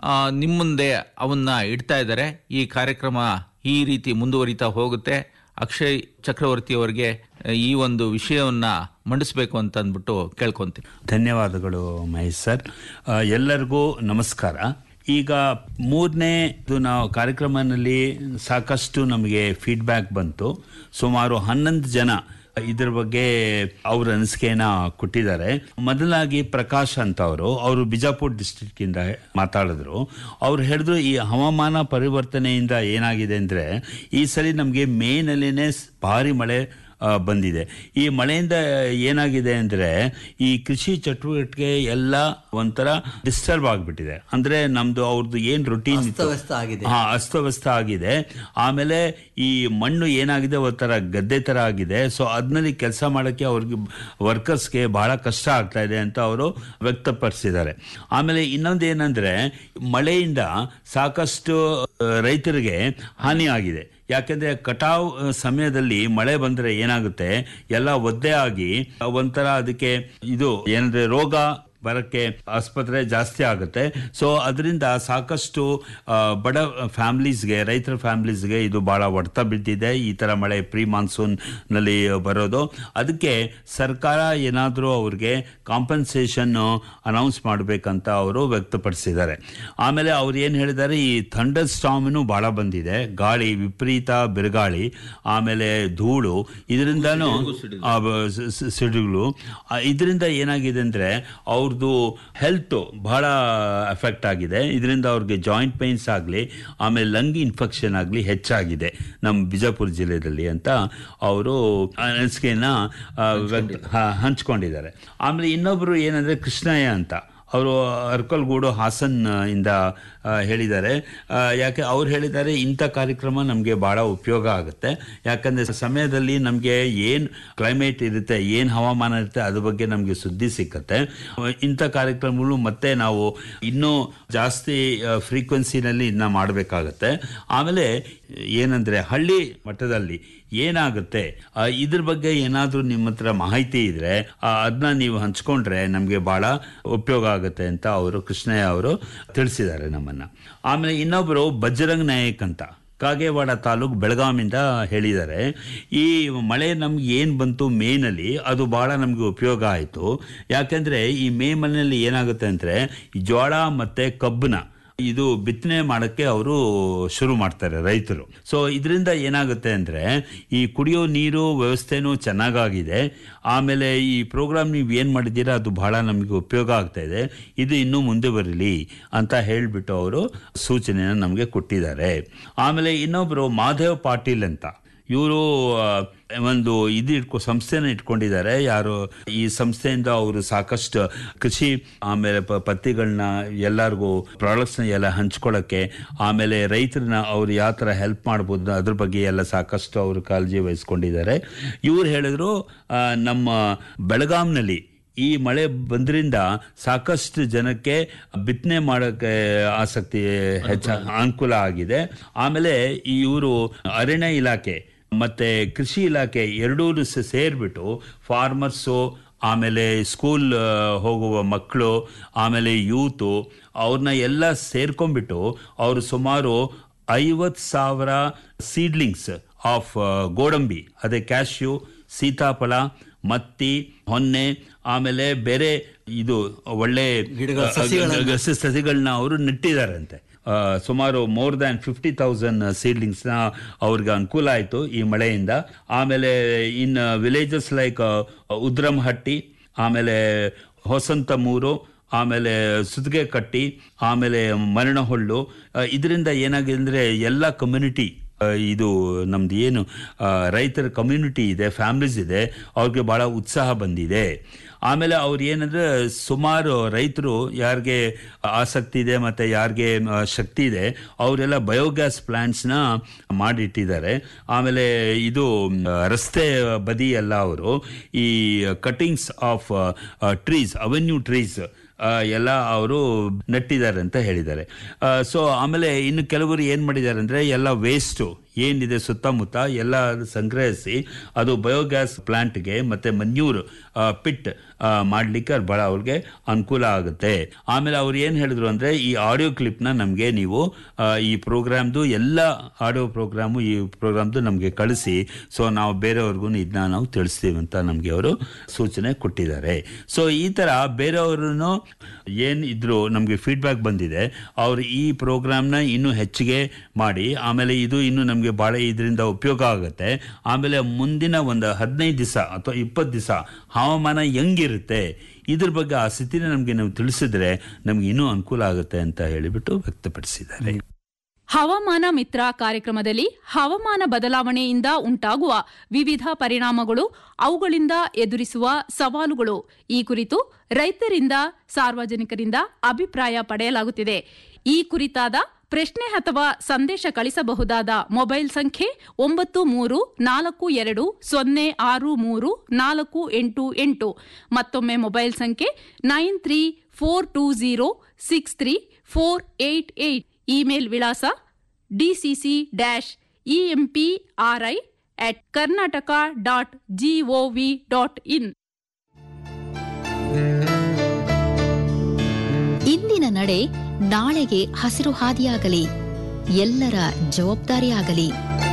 ಆ, ನಿಮ್ಮ ಮುಂದೆ ಅವನ್ನ ಇಡ್ತಾ ಇದ್ದಾರೆ ಈ ಕಾರ್ಯಕ್ರಮ ಈ ರೀತಿ ಮುಂದುವರಿತಾ ಹೋಗುತ್ತೆ ಅಕ್ಷಯ್ ಚಕ್ರವರ್ತಿ ಅವರಿಗೆ ಈ ಒಂದು ವಿಷಯವನ್ನ ಮಂಡಿಸ್ಬೇಕು ಅಂತ ಅಂದ್ಬಿಟ್ಟು ಕೇಳ್ಕೊಂತೀನಿ ಧನ್ಯವಾದಗಳು ಮಹೇಶ್ ಸರ್ ಆ, ಎಲ್ಲರಿಗೂ ನಮಸ್ಕಾರ ಈಗ ಮೂರನೇ ನಾವು ಕಾರ್ಯಕ್ರಮದಲ್ಲಿ ಸಾಕಷ್ಟು ನಮಗೆ ಫೀಡ್ಬ್ಯಾಕ್ ಬಂತು ಸುಮಾರು ಹನ್ನೊಂದು ಜನ ಇದ್ರ ಬಗ್ಗೆ ಅವ್ರ ಅನಿಸಿಕೆನ ಕೊಟ್ಟಿದ್ದಾರೆ ಮೊದಲಾಗಿ ಪ್ರಕಾಶ್ ಅಂತ ಅವರು ಅವರು ಬಿಜಾಪುರ್ ಡಿಸ್ಟ್ರಿಕ್ಟ್ ಇಂದ ಮಾತಾಡಿದ್ರು ಅವ್ರು ಹೇಳಿದ್ರು ಈ ಹವಾಮಾನ ಪರಿವರ್ತನೆಯಿಂದ ಏನಾಗಿದೆ ಅಂದ್ರೆ ಈ ಸಲ ನಮಗೆ ಮೇನಲ್ಲಿನೇ ಭಾರಿ ಮಳೆ ಆ, ಬಂದಿದೆ ಈ ಮಳೆಯಿಂದ ಏನಾಗಿದೆ ಅಂದ್ರೆ ಈ ಕೃಷಿ ಚಟುವಟಿಕೆ ಎಲ್ಲ ಒಂಥರ ಡಿಸ್ಟರ್ಬ್ ಆಗಿಬಿಟ್ಟಿದೆ ಅಂದ್ರೆ ನಮ್ದು ಅವ್ರದ್ದು ಏನ್ ರೊಟೀನ್ ಅಸ್ತವ್ಯಸ್ತ ಆಗಿದೆ. ಹಾ ಅಸ್ತವ್ಯಸ್ತ ಆಗಿದೆ ಆಮೇಲೆ ಈ ಮಣ್ಣು ಏನಾಗಿದೆ ಒಂಥರ ಗದ್ದೆ ತರ ಆಗಿದೆ ಸೊ ಅದ್ನಲ್ಲಿ ಕೆಲಸ ಮಾಡೋಕ್ಕೆ ಅವ್ರಿಗೆ ವರ್ಕರ್ಸ್ಗೆ ಬಹಳ ಕಷ್ಟ ಆಗ್ತಾ ಇದೆ ಅಂತ ಅವರು ವ್ಯಕ್ತಪಡಿಸಿದ್ದಾರೆ ಆಮೇಲೆ ಇನ್ನೊಂದು ಏನಂದ್ರೆ ಮಳೆಯಿಂದ ಸಾಕಷ್ಟು ಆ, ರೈತರಿಗೆ ಹಾನಿ ಆಗಿದೆ ಯಾಕೆಂದ್ರೆ ಕಟಾವ್ ಆ, ಸಮಯದಲ್ಲಿ ಮಳೆ ಬಂದ್ರೆ ಏನಾಗುತ್ತೆ ಎಲ್ಲ ಒದ್ದೆ ಆಗಿ ಆ, ಒಂಥರ ಅದಕ್ಕೆ ಇದು ಏನಂದ್ರೆ ರೋಗ ಬರಕ್ಕೆ ಆಸ್ಪತ್ರೆ ಜಾಸ್ತಿ ಆಗುತ್ತೆ ಸೊ ಅದರಿಂದ ಸಾಕಷ್ಟು ಆ, ಬಡ ಫ್ಯಾಮ್ಲೀಸ್ಗೆ ರೈತರ ಫ್ಯಾಮ್ಲೀಸ್ಗೆ ಇದು ಬಹಳ ಹೊಡೆತ ಬಿದ್ದಿದೆ ಈ ತರ ಮಳೆ ಪ್ರೀ ಮಾನ್ಸೂನ್ ನಲ್ಲಿ ಬರೋದು ಅದಕ್ಕೆ ಸರ್ಕಾರ ಏನಾದರೂ ಅವ್ರಿಗೆ ಕಾಂಪನ್ಸೇಷನ್ ಅನೌನ್ಸ್ ಮಾಡಬೇಕಂತ ಅವರು ವ್ಯಕ್ತಪಡಿಸಿದ್ದಾರೆ ಆಮೇಲೆ ಅವ್ರು ಏನು ಹೇಳಿದ್ದಾರೆ ಈ ಥಂಡರ್ ಸ್ಟಾಮ್ನು ಬಹಳ ಬಂದಿದೆ ಗಾಳಿ ವಿಪರೀತ ಬಿರುಗಾಳಿ ಆಮೇಲೆ ಧೂಳು ಇದರಿಂದನೂ ಆ, ಬ- ಸ- ಸ- ಸಿಡಿಗಳು ಆ, ಇದರಿಂದ ಏನಾಗಿದೆ ಅಂದ್ರೆ ಅವ್ರದ್ದು ಹೆಲ್ತ್ ಬಹಳ ಎಫೆಕ್ಟ್ ಆಗಿದೆ ಇದರಿಂದ ಅವ್ರಿಗೆ ಜಾಯಿಂಟ್ ಪೈನ್ಸ್ ಆಗಲಿ ಆಮೇಲೆ ಲಂಗ್ ಇನ್ಫೆಕ್ಷನ್ ಆಗಲಿ ಹೆಚ್ಚಾಗಿದೆ ನಮ್ಮ ಬಿಜಾಪುರ ಜಿಲ್ಲೆಯಲ್ಲಿ ಅಂತ ಅವರು ಅನಿಸಿಕೆಯನ್ನ ಆ, ವ್ಯಕ್ತ- ಹ- ಹಂಚ್ಕೊಂಡಿದ್ದಾರೆ ಆಮೇಲೆ ಇನ್ನೊಬ್ರು ಏನಂದ್ರೆ ಕೃಷ್ಣಯ್ಯ ಅಂತ ಅವರು ಅರ್ಕಲ್ಗೂಡು ಹಾಸನ್ ಆ, ಇಂದ ಆ, ಹೇಳಿದ್ದಾರೆ ಆ, ಯಾಕೆ ಅವ್ರು ಹೇಳಿದ್ದಾರೆ ಇಂಥ ಕಾರ್ಯಕ್ರಮ ನಮಗೆ ಬಹಳ ಉಪಯೋಗ ಆಗುತ್ತೆ ಯಾಕಂದ್ರೆ ಸಮಯದಲ್ಲಿ ನಮಗೆ ಏನು ಕ್ಲೈಮೇಟ್ ಇರುತ್ತೆ ಏನು ಹವಾಮಾನ ಇರುತ್ತೆ ಅದ್ರ ಬಗ್ಗೆ ನಮಗೆ ಸುದ್ದಿ ಸಿಕ್ಕತ್ತೆ ಇಂಥ ಕಾರ್ಯಕ್ರಮಗಳು ಮತ್ತೆ ನಾವು ಇನ್ನೂ ಜಾಸ್ತಿ ಫ್ರೀಕ್ವೆನ್ಸಿನಲ್ಲಿ ಇದನ್ನ ಮಾಡಬೇಕಾಗತ್ತೆ ಆಮೇಲೆ ಏನಂದ್ರೆ ಹಳ್ಳಿ ಮಟ್ಟದಲ್ಲಿ ಏನಾಗುತ್ತೆ ಆ, ಇದ್ರ ಬಗ್ಗೆ ಏನಾದರೂ ನಿಮ್ಮ ಹತ್ರ ಮಾಹಿತಿ ಇದ್ರೆ ಅದನ್ನ ನೀವು ಹಂಚ್ಕೊಂಡ್ರೆ ನಮಗೆ ಬಹಳ ಉಪಯೋಗ ಆಗುತ್ತೆ ಅಂತ ಅವರು ಕೃಷ್ಣಯ್ಯ ಅವರು ತಿಳಿಸಿದ್ದಾರೆ ನಮ್ಮನ್ನ ಆಮೇಲೆ ಇನ್ನೊಬ್ಬರು ಬಜರಂಗ್ ನಾಯಕ್ ಅಂತ ಕಾಗೇವಾಡ ತಾಲೂಕು ಬೆಳಗಾವಿಂದ ಹೇಳಿದ್ದಾರೆ ಈ ಮಳೆ ನಮ್ಗೆ ಏನು ಬಂತು ಮೇನಲ್ಲಿ ಅದು ಬಹಳ ನಮಗೆ ಉಪಯೋಗ ಆಯಿತು ಯಾಕೆಂದ್ರೆ ಈ ಮೇ ಮನೆಯಲ್ಲಿ ಏನಾಗುತ್ತೆ ಅಂದರೆ ಜೋಳ ಮತ್ತು ಕಬ್ಬನ್ನ ಇದು ಬಿತ್ತನೆ ಮಾಡೋಕ್ಕೆ ಅವರು ಶುರು ಮಾಡ್ತಾರೆ ರೈತರು ಸೊ ಇದರಿಂದ ಏನಾಗುತ್ತೆ ಅಂದರೆ ಈ ಕುಡಿಯೋ ನೀರು ವ್ಯವಸ್ಥೆನೂ ಚೆನ್ನಾಗಾಗಿದೆ ಆಮೇಲೆ ಈ ಪ್ರೋಗ್ರಾಮ್ ನೀವು ಏನು ಮಾಡಿದ್ದೀರಾ ಅದು ಬಹಳ ನಮಗೆ ಉಪಯೋಗ ಆಗ್ತಾ ಇದೆ ಇದು ಇನ್ನೂ ಮುಂದೆ ಬರಲಿ ಅಂತ ಹೇಳಿಬಿಟ್ಟು ಅವರು ಸೂಚನೆಯನ್ನು ನಮಗೆ ಕೊಟ್ಟಿದ್ದಾರೆ ಆಮೇಲೆ ಇನ್ನೊಬ್ಬರು ಮಾಧವ್ ಪಾಟೀಲ್ ಅಂತ ಇವರು ಒಂದು ಇದು ಇಟ್ಕೊ ಸಂಸ್ಥೆನ ಇಟ್ಕೊಂಡಿದ್ದಾರೆ ಯಾರು ಈ ಸಂಸ್ಥೆಯಿಂದ ಅವರು ಸಾಕಷ್ಟು ಕೃಷಿ ಆಮೇಲೆ ಪ ಪತ್ತಿಗಳನ್ನ ಎಲ್ಲರಿಗೂ ಪ್ರಾಡಕ್ಟ್ಸ್ನ ಎಲ್ಲ ಹಂಚ್ಕೊಳ್ಳೋಕ್ಕೆ ಆಮೇಲೆ ರೈತರನ್ನ ಅವ್ರು ಯಾವ ಥರ ಹೆಲ್ಪ್ ಮಾಡ್ಬೋದು ಅದ್ರ ಬಗ್ಗೆ ಎಲ್ಲ ಸಾಕಷ್ಟು ಅವರು ಕಾಳಜಿ ವಹಿಸ್ಕೊಂಡಿದ್ದಾರೆ ಇವ್ರು ಹೇಳಿದ್ರು ಆ, ನಮ್ಮ ಬೆಳಗಾಂನಲ್ಲಿ ಈ ಮಳೆ ಬಂದ್ರಿಂದ ಸಾಕಷ್ಟು ಜನಕ್ಕೆ ಬಿತ್ತನೆ ಮಾಡೋಕ್ಕೆ ಆಸಕ್ತಿ ಹೆಚ್ಚ ಅನುಕೂಲ ಆಗಿದೆ ಆಮೇಲೆ ಇವರು ಅರಣ್ಯ ಇಲಾಖೆ ಮತ್ತೆ ಕೃಷಿ ಇಲಾಖೆ ಎರಡೂ ಸೇರಿಬಿಟ್ಟು ಫಾರ್ಮರ್ಸು ಆಮೇಲೆ ಸ್ಕೂಲ್ ಆ, ಹೋಗುವ ಮಕ್ಕಳು ಆಮೇಲೆ ಯೂತು ಅವ್ರನ್ನ ಎಲ್ಲ ಸೇರ್ಕೊಂಡ್ಬಿಟ್ಟು ಅವರು ಸುಮಾರು ಐವತ್ತು ಸಾವಿರ ಸೀಡ್ಲಿಂಗ್ಸ್ ಆಫ್ ಗೋಡಂಬಿ ಅದೇ ಕ್ಯಾಶ್ಯೂ ಸೀತಾಫಲ ಮತ್ತಿ ಹೊನ್ನೆ ಆಮೇಲೆ ಬೇರೆ ಇದು ಒಳ್ಳೆ ಗಿಡಗಳ ಸಸಿಗಳನ್ನ- ಗ- ಸಸಿಗಳನ್ನ ಅವರು ನೆಟ್ಟಿದ್ದಾರಂತೆ ಆ, ಸುಮಾರು ಮೋರ್ ದ್ಯಾನ್ ಫಿಫ್ಟಿ ತೌಸಂಡ್ ಸೀಡ್ಲಿಂಗ್ಸ್ನ ಅವ್ರಿಗೆ ಅನುಕೂಲ ಆಯಿತು ಈ ಮಳೆಯಿಂದ ಆಮೇಲೆ ಇನ್ ವಿಲೇಜಸ್ ಲೈಕ್ ಉದ್ರಮಹಟ್ಟಿ ಆಮೇಲೆ ಹೊಸಂತಮೂರು ಆಮೇಲೆ ಸುತ್ತಿಗೆ ಕಟ್ಟಿ ಆಮೇಲೆ ಮರಣಹೊಳ್ಳು ಇದರಿಂದ ಏನಾಗಿದೆ ಅಂದರೆ ಎಲ್ಲ ಕಮ್ಯುನಿಟಿ ಇದು ನಮ್ದು ಏನು ಆ, ರೈತರ ಕಮ್ಯುನಿಟಿ ಇದೆ ಫ್ಯಾಮಿಲೀಸ್ ಇದೆ ಅವ್ರಿಗೆ ಭಾಳ ಉತ್ಸಾಹ ಬಂದಿದೆ ಆಮೇಲೆ ಅವ್ರು ಏನಂದ್ರೆ ಸುಮಾರು ರೈತರು ಯಾರಿಗೆ ಆಸಕ್ತಿ ಇದೆ ಮತ್ತು ಯಾರಿಗೆ ಆ, ಶಕ್ತಿ ಇದೆ ಅವರೆಲ್ಲ ಬಯೋಗ್ಯಾಸ್ ಪ್ಲಾಂಟ್ಸ್ನ ಮಾಡಿಟ್ಟಿದ್ದಾರೆ ಆಮೇಲೆ ಇದು ಮ್, ರಸ್ತೆ ಬದಿ ಎಲ್ಲ ಅವರು ಈ cuttings of trees avenue trees ಎಲ್ಲ ಅವರು ನೆಟ್ಟಿದ್ದಾರೆ ಅಂತ ಹೇಳಿದ್ದಾರೆ ಸೊ ಆಮೇಲೆ ಇನ್ನು ಕೆಲವರು ಏನು ಮಾಡಿದ್ದಾರೆ ಅಂದರೆ ಎಲ್ಲ ವೇಸ್ಟು ಏನಿದೆ ಸುತ್ತಮುತ್ತ ಎಲ್ಲ ಸಂಗ್ರಹಿಸಿ ಅದು ಬಯೋಗ್ಯಾಸ್ ಪ್ಲಾಂಟ್ಗೆ ಮತ್ತು ಮನ್ಯೂರ್ ಪಿಟ್ ಮಾಡಲಿಕ್ಕೆ ಅದು ಭಾಳ ಅವ್ರಿಗೆ ಅನುಕೂಲ ಆಗುತ್ತೆ ಆಮೇಲೆ ಅವ್ರು ಏನು ಹೇಳಿದ್ರು ಅಂದರೆ ಈ ಆಡಿಯೋ ಕ್ಲಿಪ್ನ ನಮಗೆ ನೀವು ಆ, ಈ ಪ್ರೋಗ್ರಾಮ್ದು ಎಲ್ಲ ಆಡಿಯೋ ಪ್ರೋಗ್ರಾಮು ಈ ಪ್ರೋಗ್ರಾಮ್ದು ನಮಗೆ ಕಳಿಸಿ ಸೊ ನಾವು ಬೇರೆಯವ್ರಿಗೂ ಇದನ್ನ ನಾವು ತಿಳಿಸ್ತೀವಿ ಅಂತ ನಮಗೆ ಅವರು ಸೂಚನೆ ಕೊಟ್ಟಿದ್ದಾರೆ ಸೊ ಈ ಥರ ಬೇರೆಯವ್ರನ್ನು ಏನು ಇದ್ರು ನಮಗೆ ಫೀಡ್ಬ್ಯಾಕ್ ಬಂದಿದೆ ಅವರು ಈ ಪ್ರೋಗ್ರಾಮ್ನ ಇನ್ನೂ ಹೆಚ್ಚಿಗೆ ಮಾಡಿ ಆಮೇಲೆ ಇದು ಇನ್ನು ನಮಗೆ ಭಾಳ ಇದರಿಂದ ಉಪಯೋಗ ಆಗುತ್ತೆ ಆಮೇಲೆ ಮುಂದಿನ ಒಂದು ಹದಿನೈದು ದಿವಸ ಅಥವಾ ಇಪ್ಪತ್ತು ದಿವಸ ಹವಾಮಾನ ಹೆಂಗಿರುತ್ತೆ ಇದ್ರ ಬಗ್ಗೆ ಆ ಸ್ಥಿತಿನ ನಮಗೆ ನಾವು ತಿಳಿಸಿದ್ರೆ ನಮ್ಗೆ ಇನ್ನೂ ಅನುಕೂಲ ಆಗುತ್ತೆ ಅಂತ ಹೇಳಿಬಿಟ್ಟು ವ್ಯಕ್ತಪಡಿಸಿದ್ದಾರೆ ಹವಾಮಾನ ಮಿತ್ರ ಕಾರ್ಯಕ್ರಮದಲ್ಲಿ ಹವಾಮಾನ ಬದಲಾವಣೆಯಿಂದ ಉಂಟಾಗುವ ವಿವಿಧ ಪರಿಣಾಮಗಳು ಅವುಗಳಿಂದ ಎದುರಿಸುವ ಸವಾಲುಗಳು ಈ ಕುರಿತು ರೈತರಿಂದ ಸಾರ್ವಜನಿಕರಿಂದ ಅಭಿಪ್ರಾಯ ಪಡೆಯಲಾಗುತ್ತಿದೆ ಈ ಕುರಿತಾದ ಪ್ರಶ್ನೆ ಅಥವಾ ಸಂದೇಶ ಕಳಿಸಬಹುದಾದ ಮೊಬೈಲ್ ಸಂಖ್ಯೆ ಒಂಬತ್ತು ಮೂರು ನಾಲ್ಕು ಎರಡು ಸೊನ್ನೆ ಆರು ಮೂರು ನಾಲ್ಕು ಎಂಟು ಎಂಟು ಮತ್ತೊಮ್ಮೆ ಮೊಬೈಲ್ ಸಂಖ್ಯೆ nine three four two zero six three four eight eight email ವಿಳಾಸ DCC dash EMPRI at Karnataka dot GOV dot in ಇಂದಿನ ನಡೆ ನಾಳೆಗೆ ಹಸಿರು ಹಾದಿಯಾಗಲಿ ಎಲ್ಲರ ಜವಾಬ್ದಾರಿಯಾಗಲಿ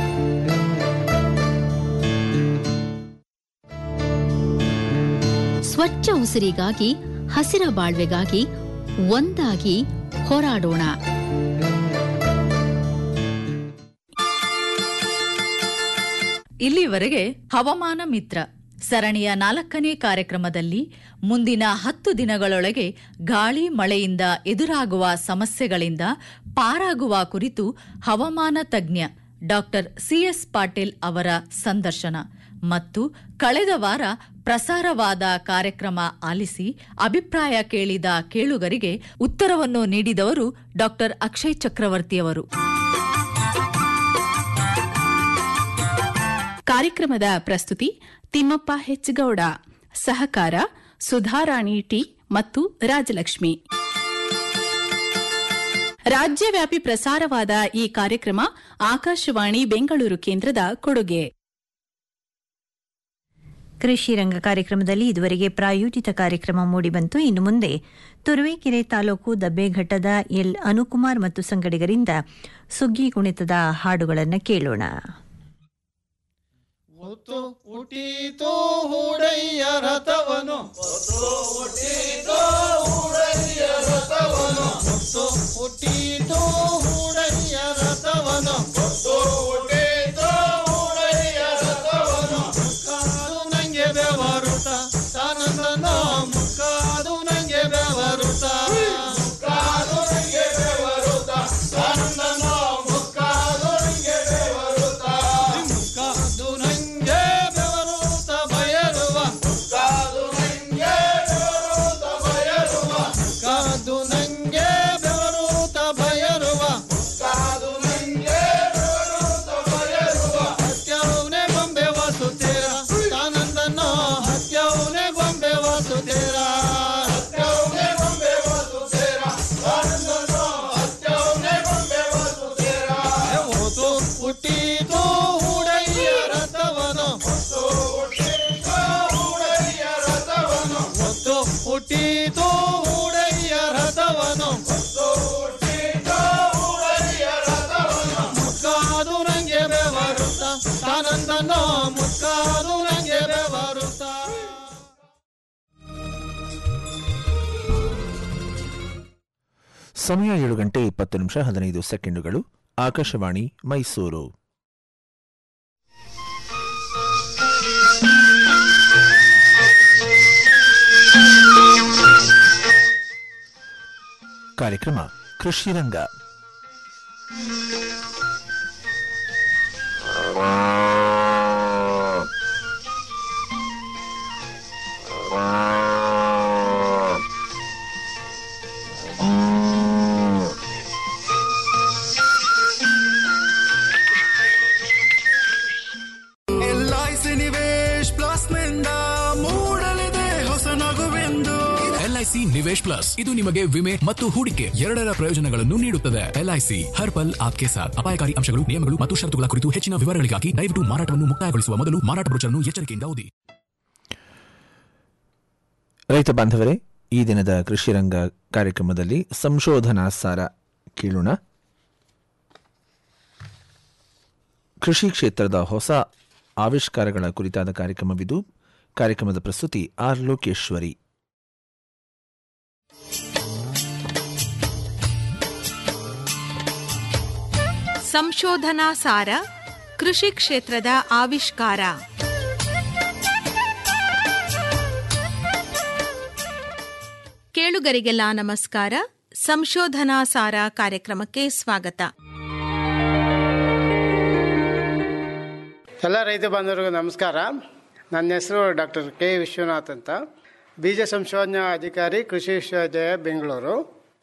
ಸ್ವಚ್ಛ ಉಸಿರಿಗಾಗಿ ಹಸಿರ ಬಾಳ್ವೆಗಾಗಿ ಒಂದಾಗಿ ಹೋರಾಡೋಣ ಇಲ್ಲಿವರೆಗೆ ಹವಾಮಾನ ಮಿತ್ರ ಸರಣಿಯ ನಾಲ್ಕನೇ ಕಾರ್ಯಕ್ರಮದಲ್ಲಿ ಮುಂದಿನ ಹತ್ತು ದಿನಗಳೊಳಗೆ ಗಾಳಿ ಮಳೆಯಿಂದ ಎದುರಾಗುವ ಸಮಸ್ಯೆಗಳಿಂದ ಪಾರಾಗುವ ಕುರಿತು ಹವಾಮಾನ ತಜ್ಞ ಡಾಕ್ಟರ್ ಸಿಎಸ್ ಪಾಟೀಲ್ ಅವರ ಸಂದರ್ಶನ ಮತ್ತು ಕಳೆದ ವಾರ ಪ್ರಸಾರವಾದ ಕಾರ್ಯಕ್ರಮ ಆಲಿಸಿ ಅಭಿಪ್ರಾಯ ಕೇಳಿದ ಕೇಳುಗರಿಗೆ ಉತ್ತರವನ್ನು ನೀಡಿದವರು ಡಾಕ್ಟರ್ ಅಕ್ಷಯ್ ಚಕ್ರವರ್ತಿಯವರು ಕಾರ್ಯಕ್ರಮದ ಪ್ರಸ್ತುತಿ ತಿಮ್ಮಪ್ಪ ಹೆಚ್ಗೌಡ ಸಹಕಾರ ಸುಧಾರಾಣಿ ಟಿ ಮತ್ತು ರಾಜಲಕ್ಷ್ಮಿ ರಾಜ್ಯವ್ಯಾಪಿ ಪ್ರಸಾರವಾದ ಈ ಕಾರ್ಯಕ್ರಮ ಆಕಾಶವಾಣಿ ಬೆಂಗಳೂರು ಕೇಂದ್ರದ ಕೊಡುಗೆ ಕೃಷಿ ರಂಗ ಕಾರ್ಯಕ್ರಮದಲ್ಲಿ ಇದುವರೆಗೆ ಪ್ರಾಯೋಜಿತ ಕಾರ್ಯಕ್ರಮ ಮೂಡಿಬಂತು ಇನ್ನು ಮುಂದೆ ತುರುವೇಕೆರೆ ತಾಲೂಕು ದಬ್ಬೆಘಟ್ಟದ ಎಲ್ ಅನುಕುಮಾರ್ ಮತ್ತು ಸಂಗಡಿಗರಿಂದ ಸುಗ್ಗಿ ಕುಣಿತದ ಹಾಡುಗಳನ್ನು ಕೇಳೋಣ ಹೊತ್ತು ಹುಟ್ಟೀತೋ ಹೂಡಯ್ಯ ರಥವನು ಹೊತ್ತು ಹುಟ್ಟೀತೋ ಹೂಡಯ್ಯ ರಥವನು ಹೊತ್ತು ಹುಟ್ಟೀತೋ ಹೂಡಯ್ಯ ರಥವನು ಹೊತ್ತು ಹುಟ್ಟೀತೋ ಹೂಡಯ್ಯ ರಥವನು ಮುಕ್ಕಾದು ನಂಗೆ ಬೆವರುತ ತಾನಂದನೋ ಮುಕ್ಕಾದು ನಂಗೆ ಬೆವರುತ ಮುಕ್ಕಾದು ನಂಗೆ ಬೆವರುತ ತಾನಂದನೋ ಮುಕ್ಕಾದು ನಂಗೆ ಬೆವರುತ ಮುಕ್ಕಾದು ನಂಗೆ ಬೆವರುತ ಬಯರುವ ಮುಕ್ಕಾದು ನಂಗೆ ಬೆವರುತ ಬಯರುವ ಮುಕ್ಕಾದು ನಂಗೆ ಬೆವರುತ ಬಯರುವ ಮುಕ್ಕಾದು ನಂಗೆ ಬೆವರುತ ಬಯರುವ ಹತ್ಯವನೇ ಗೊಂಬೆ ವಾಸುತ್ತೇರ ತಾನಂದನೋ ಹತ್ಯವನೇ ಗೊಂಬೆ ವಾಸುತ್ತೇರ ಹತ್ಯವನೇ ಗೊಂಬೆ ವಾಸುತ್ತೇರ ತಾನಂದನೋ ಹತ್ಯವನೇ ಗೊಂಬೆ ವಾಸುತ್ತೇರ ಹೋತು ಹುಟ್ಟಿತು ಹುಡಯ್ಯ ರಥವನು ಹೊತ್ತು ಹುಟ್ಟಿತು ಹುಡಯ್ಯ ರಥವನು ಹೊತ್ತು ಹುಟ್ಟಿತು ಹುಡಯ್ಯ ರಥವನು ಹೊತ್ತು ಹುಟ್ಟಿತು ಹುಡಯ್ಯ ರಥವನು ಮುಕ್ಕಾದು ನಂಗೆ ಬೆವರುತ್ತ ತಾನಂದನೋ ಮುಕ್ಕಾದು ನಂಗೆ ಬೆವರುತ್ತ ಸಮಯ ಏಳು ಗಂಟೆ ಇಪ್ಪತ್ತು ನಿಮಿಷ ಹದಿನೈದು ಸೆಕೆಂಡುಗಳು ಆಕಾಶವಾಣಿ ಮೈಸೂರು ಕಾರ್ಯಕ್ರಮ ಕೃಷಿ ರಂಗ ಎಲ್ಐಸಿ ನಿವೇಶ್ ಪ್ಲಸ್ ನಿಂದ ಮೂಡಲಿದೆ ಹೊಸ ನಗುವೆಂದು ಎಲ್ಐಸಿ ನಿವೇಶ್ ಪ್ಲಸ್ ಇದು ನಿಮಗೆ ವಿಮೆ ಮತ್ತು ಹೂಡಿಕೆ ಎರಡರ ಪ್ರಯೋಜನಗಳನ್ನು ನೀಡುತ್ತದೆ ಎಲ್ಐಸಿ ಹರ್ ಪಲ್ ಆಪ್ಕೆ ಸಾಥ್ ಅಪಾಯಕಾರಿ ಅಂಶಗಳು ನಿಯಮಗಳು ಮತ್ತು ಷರತ್ತುಗಳ ಕುರಿತು ಹೆಚ್ಚಿನ ವಿವರಗಳಿಗಾಗಿ ದಯವಿಟ್ಟು ಮಾರಾಟವನ್ನು ಮುಕ್ತಾಯಗೊಳಿಸುವ ಮೊದಲು ಮಾರಾಟ ಬ್ರೋಚರ್ನ್ನು ಎಚ್ಚರಿಕೆಯಿಂದ ಓದಿ ರೈತ ಬಾಂಧವರೇ ಈ ದಿನದ ಕೃಷಿ ರಂಗ ಕಾರ್ಯಕ್ರಮದಲ್ಲಿ ಸಂಶೋಧನಾ ಸಾರ ಕೇಳೋಣ ಕೃಷಿ ಕ್ಷೇತ್ರದ ಹೊಸ ಆವಿಷ್ಕಾರಗಳ ಕುರಿತಾದ ಕಾರ್ಯಕ್ರಮವಿದು ಕಾರ್ಯಕ್ರಮದ ಪ್ರಸ್ತುತಿ ಆರ್ ಲೋಕೇಶ್ವರಿ ಸಂಶೋಧನಾ ಸಾರ ಕೃಷಿ ಕ್ಷೇತ್ರದ ಆವಿಷ್ಕಾರ ಕೇಳುಗರಿಗೆಲ್ಲ ನಮಸ್ಕಾರ ಸಂಶೋಧನಾ ಸಾರ ಕಾರ್ಯಕ್ರಮಕ್ಕೆ ಸ್ವಾಗತ ಎಲ್ಲ ರೈತ ಬಾಂಧವರಿಗೂ ನಮಸ್ಕಾರ ನನ್ನ ಹೆಸರು ಡಾಕ್ಟರ್ ಕೆ ವಿಶ್ವನಾಥ್ ಅಂತ ಬೀಜ ಸಂಶೋಧನಾ ಅಧಿಕಾರಿ ಕೃಷಿ ವಿಶ್ವವಿದ್ಯಾಲಯ ಬೆಂಗಳೂರು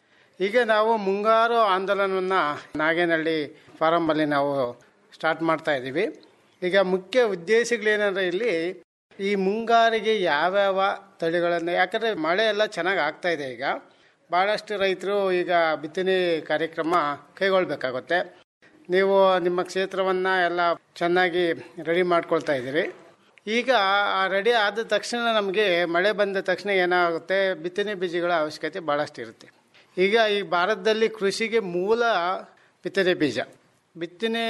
ಈಗ ನಾವು ಮುಂಗಾರು ಆಂದೋಲನವನ್ನು ನಾಗೇನಹಳ್ಳಿ ಫಾರಮ್ಮಲ್ಲಿ ನಾವು ಸ್ಟಾರ್ಟ್ ಮಾಡ್ತಾ ಇದ್ದೀವಿ ಈಗ ಮುಖ್ಯ ಉದ್ದೇಶಗಳೇನೆಂದರೆ ಇಲ್ಲಿ ಈ ಮುಂಗಾರಿಗೆ ಯಾವ್ಯಾವ ತಳಿಗಳನ್ನು ಯಾಕಂದರೆ ಮಳೆ ಎಲ್ಲ ಚೆನ್ನಾಗಿ ಆಗ್ತಾ ಇದೆ ಈಗ ಭಾಳಷ್ಟು ರೈತರು ಈಗ ಬಿತ್ತನೆ ಕಾರ್ಯಕ್ರಮ ಕೈಗೊಳ್ಬೇಕಾಗುತ್ತೆ ನೀವು ನಿಮ್ಮ ಕ್ಷೇತ್ರವನ್ನು ಎಲ್ಲ ಚೆನ್ನಾಗಿ ರೆಡಿ ಮಾಡ್ಕೊಳ್ತಾ ಇದ್ದೀರಿ ಈಗ ಆ ರೆಡಿ ಆದ ತಕ್ಷಣ ನಮಗೆ ಮಳೆ ಬಂದ ತಕ್ಷಣ ಏನಾಗುತ್ತೆ ಬಿತ್ತನೆ ಬೀಜಗಳ ಅವಶ್ಯಕತೆ ಭಾಳಷ್ಟು ಇರುತ್ತೆ ಈಗ ಈ ಭಾರತದಲ್ಲಿ ಕೃಷಿಗೆ ಮೂಲ ಬಿತ್ತನೆ ಬೀಜ ಬಿತ್ತನೆ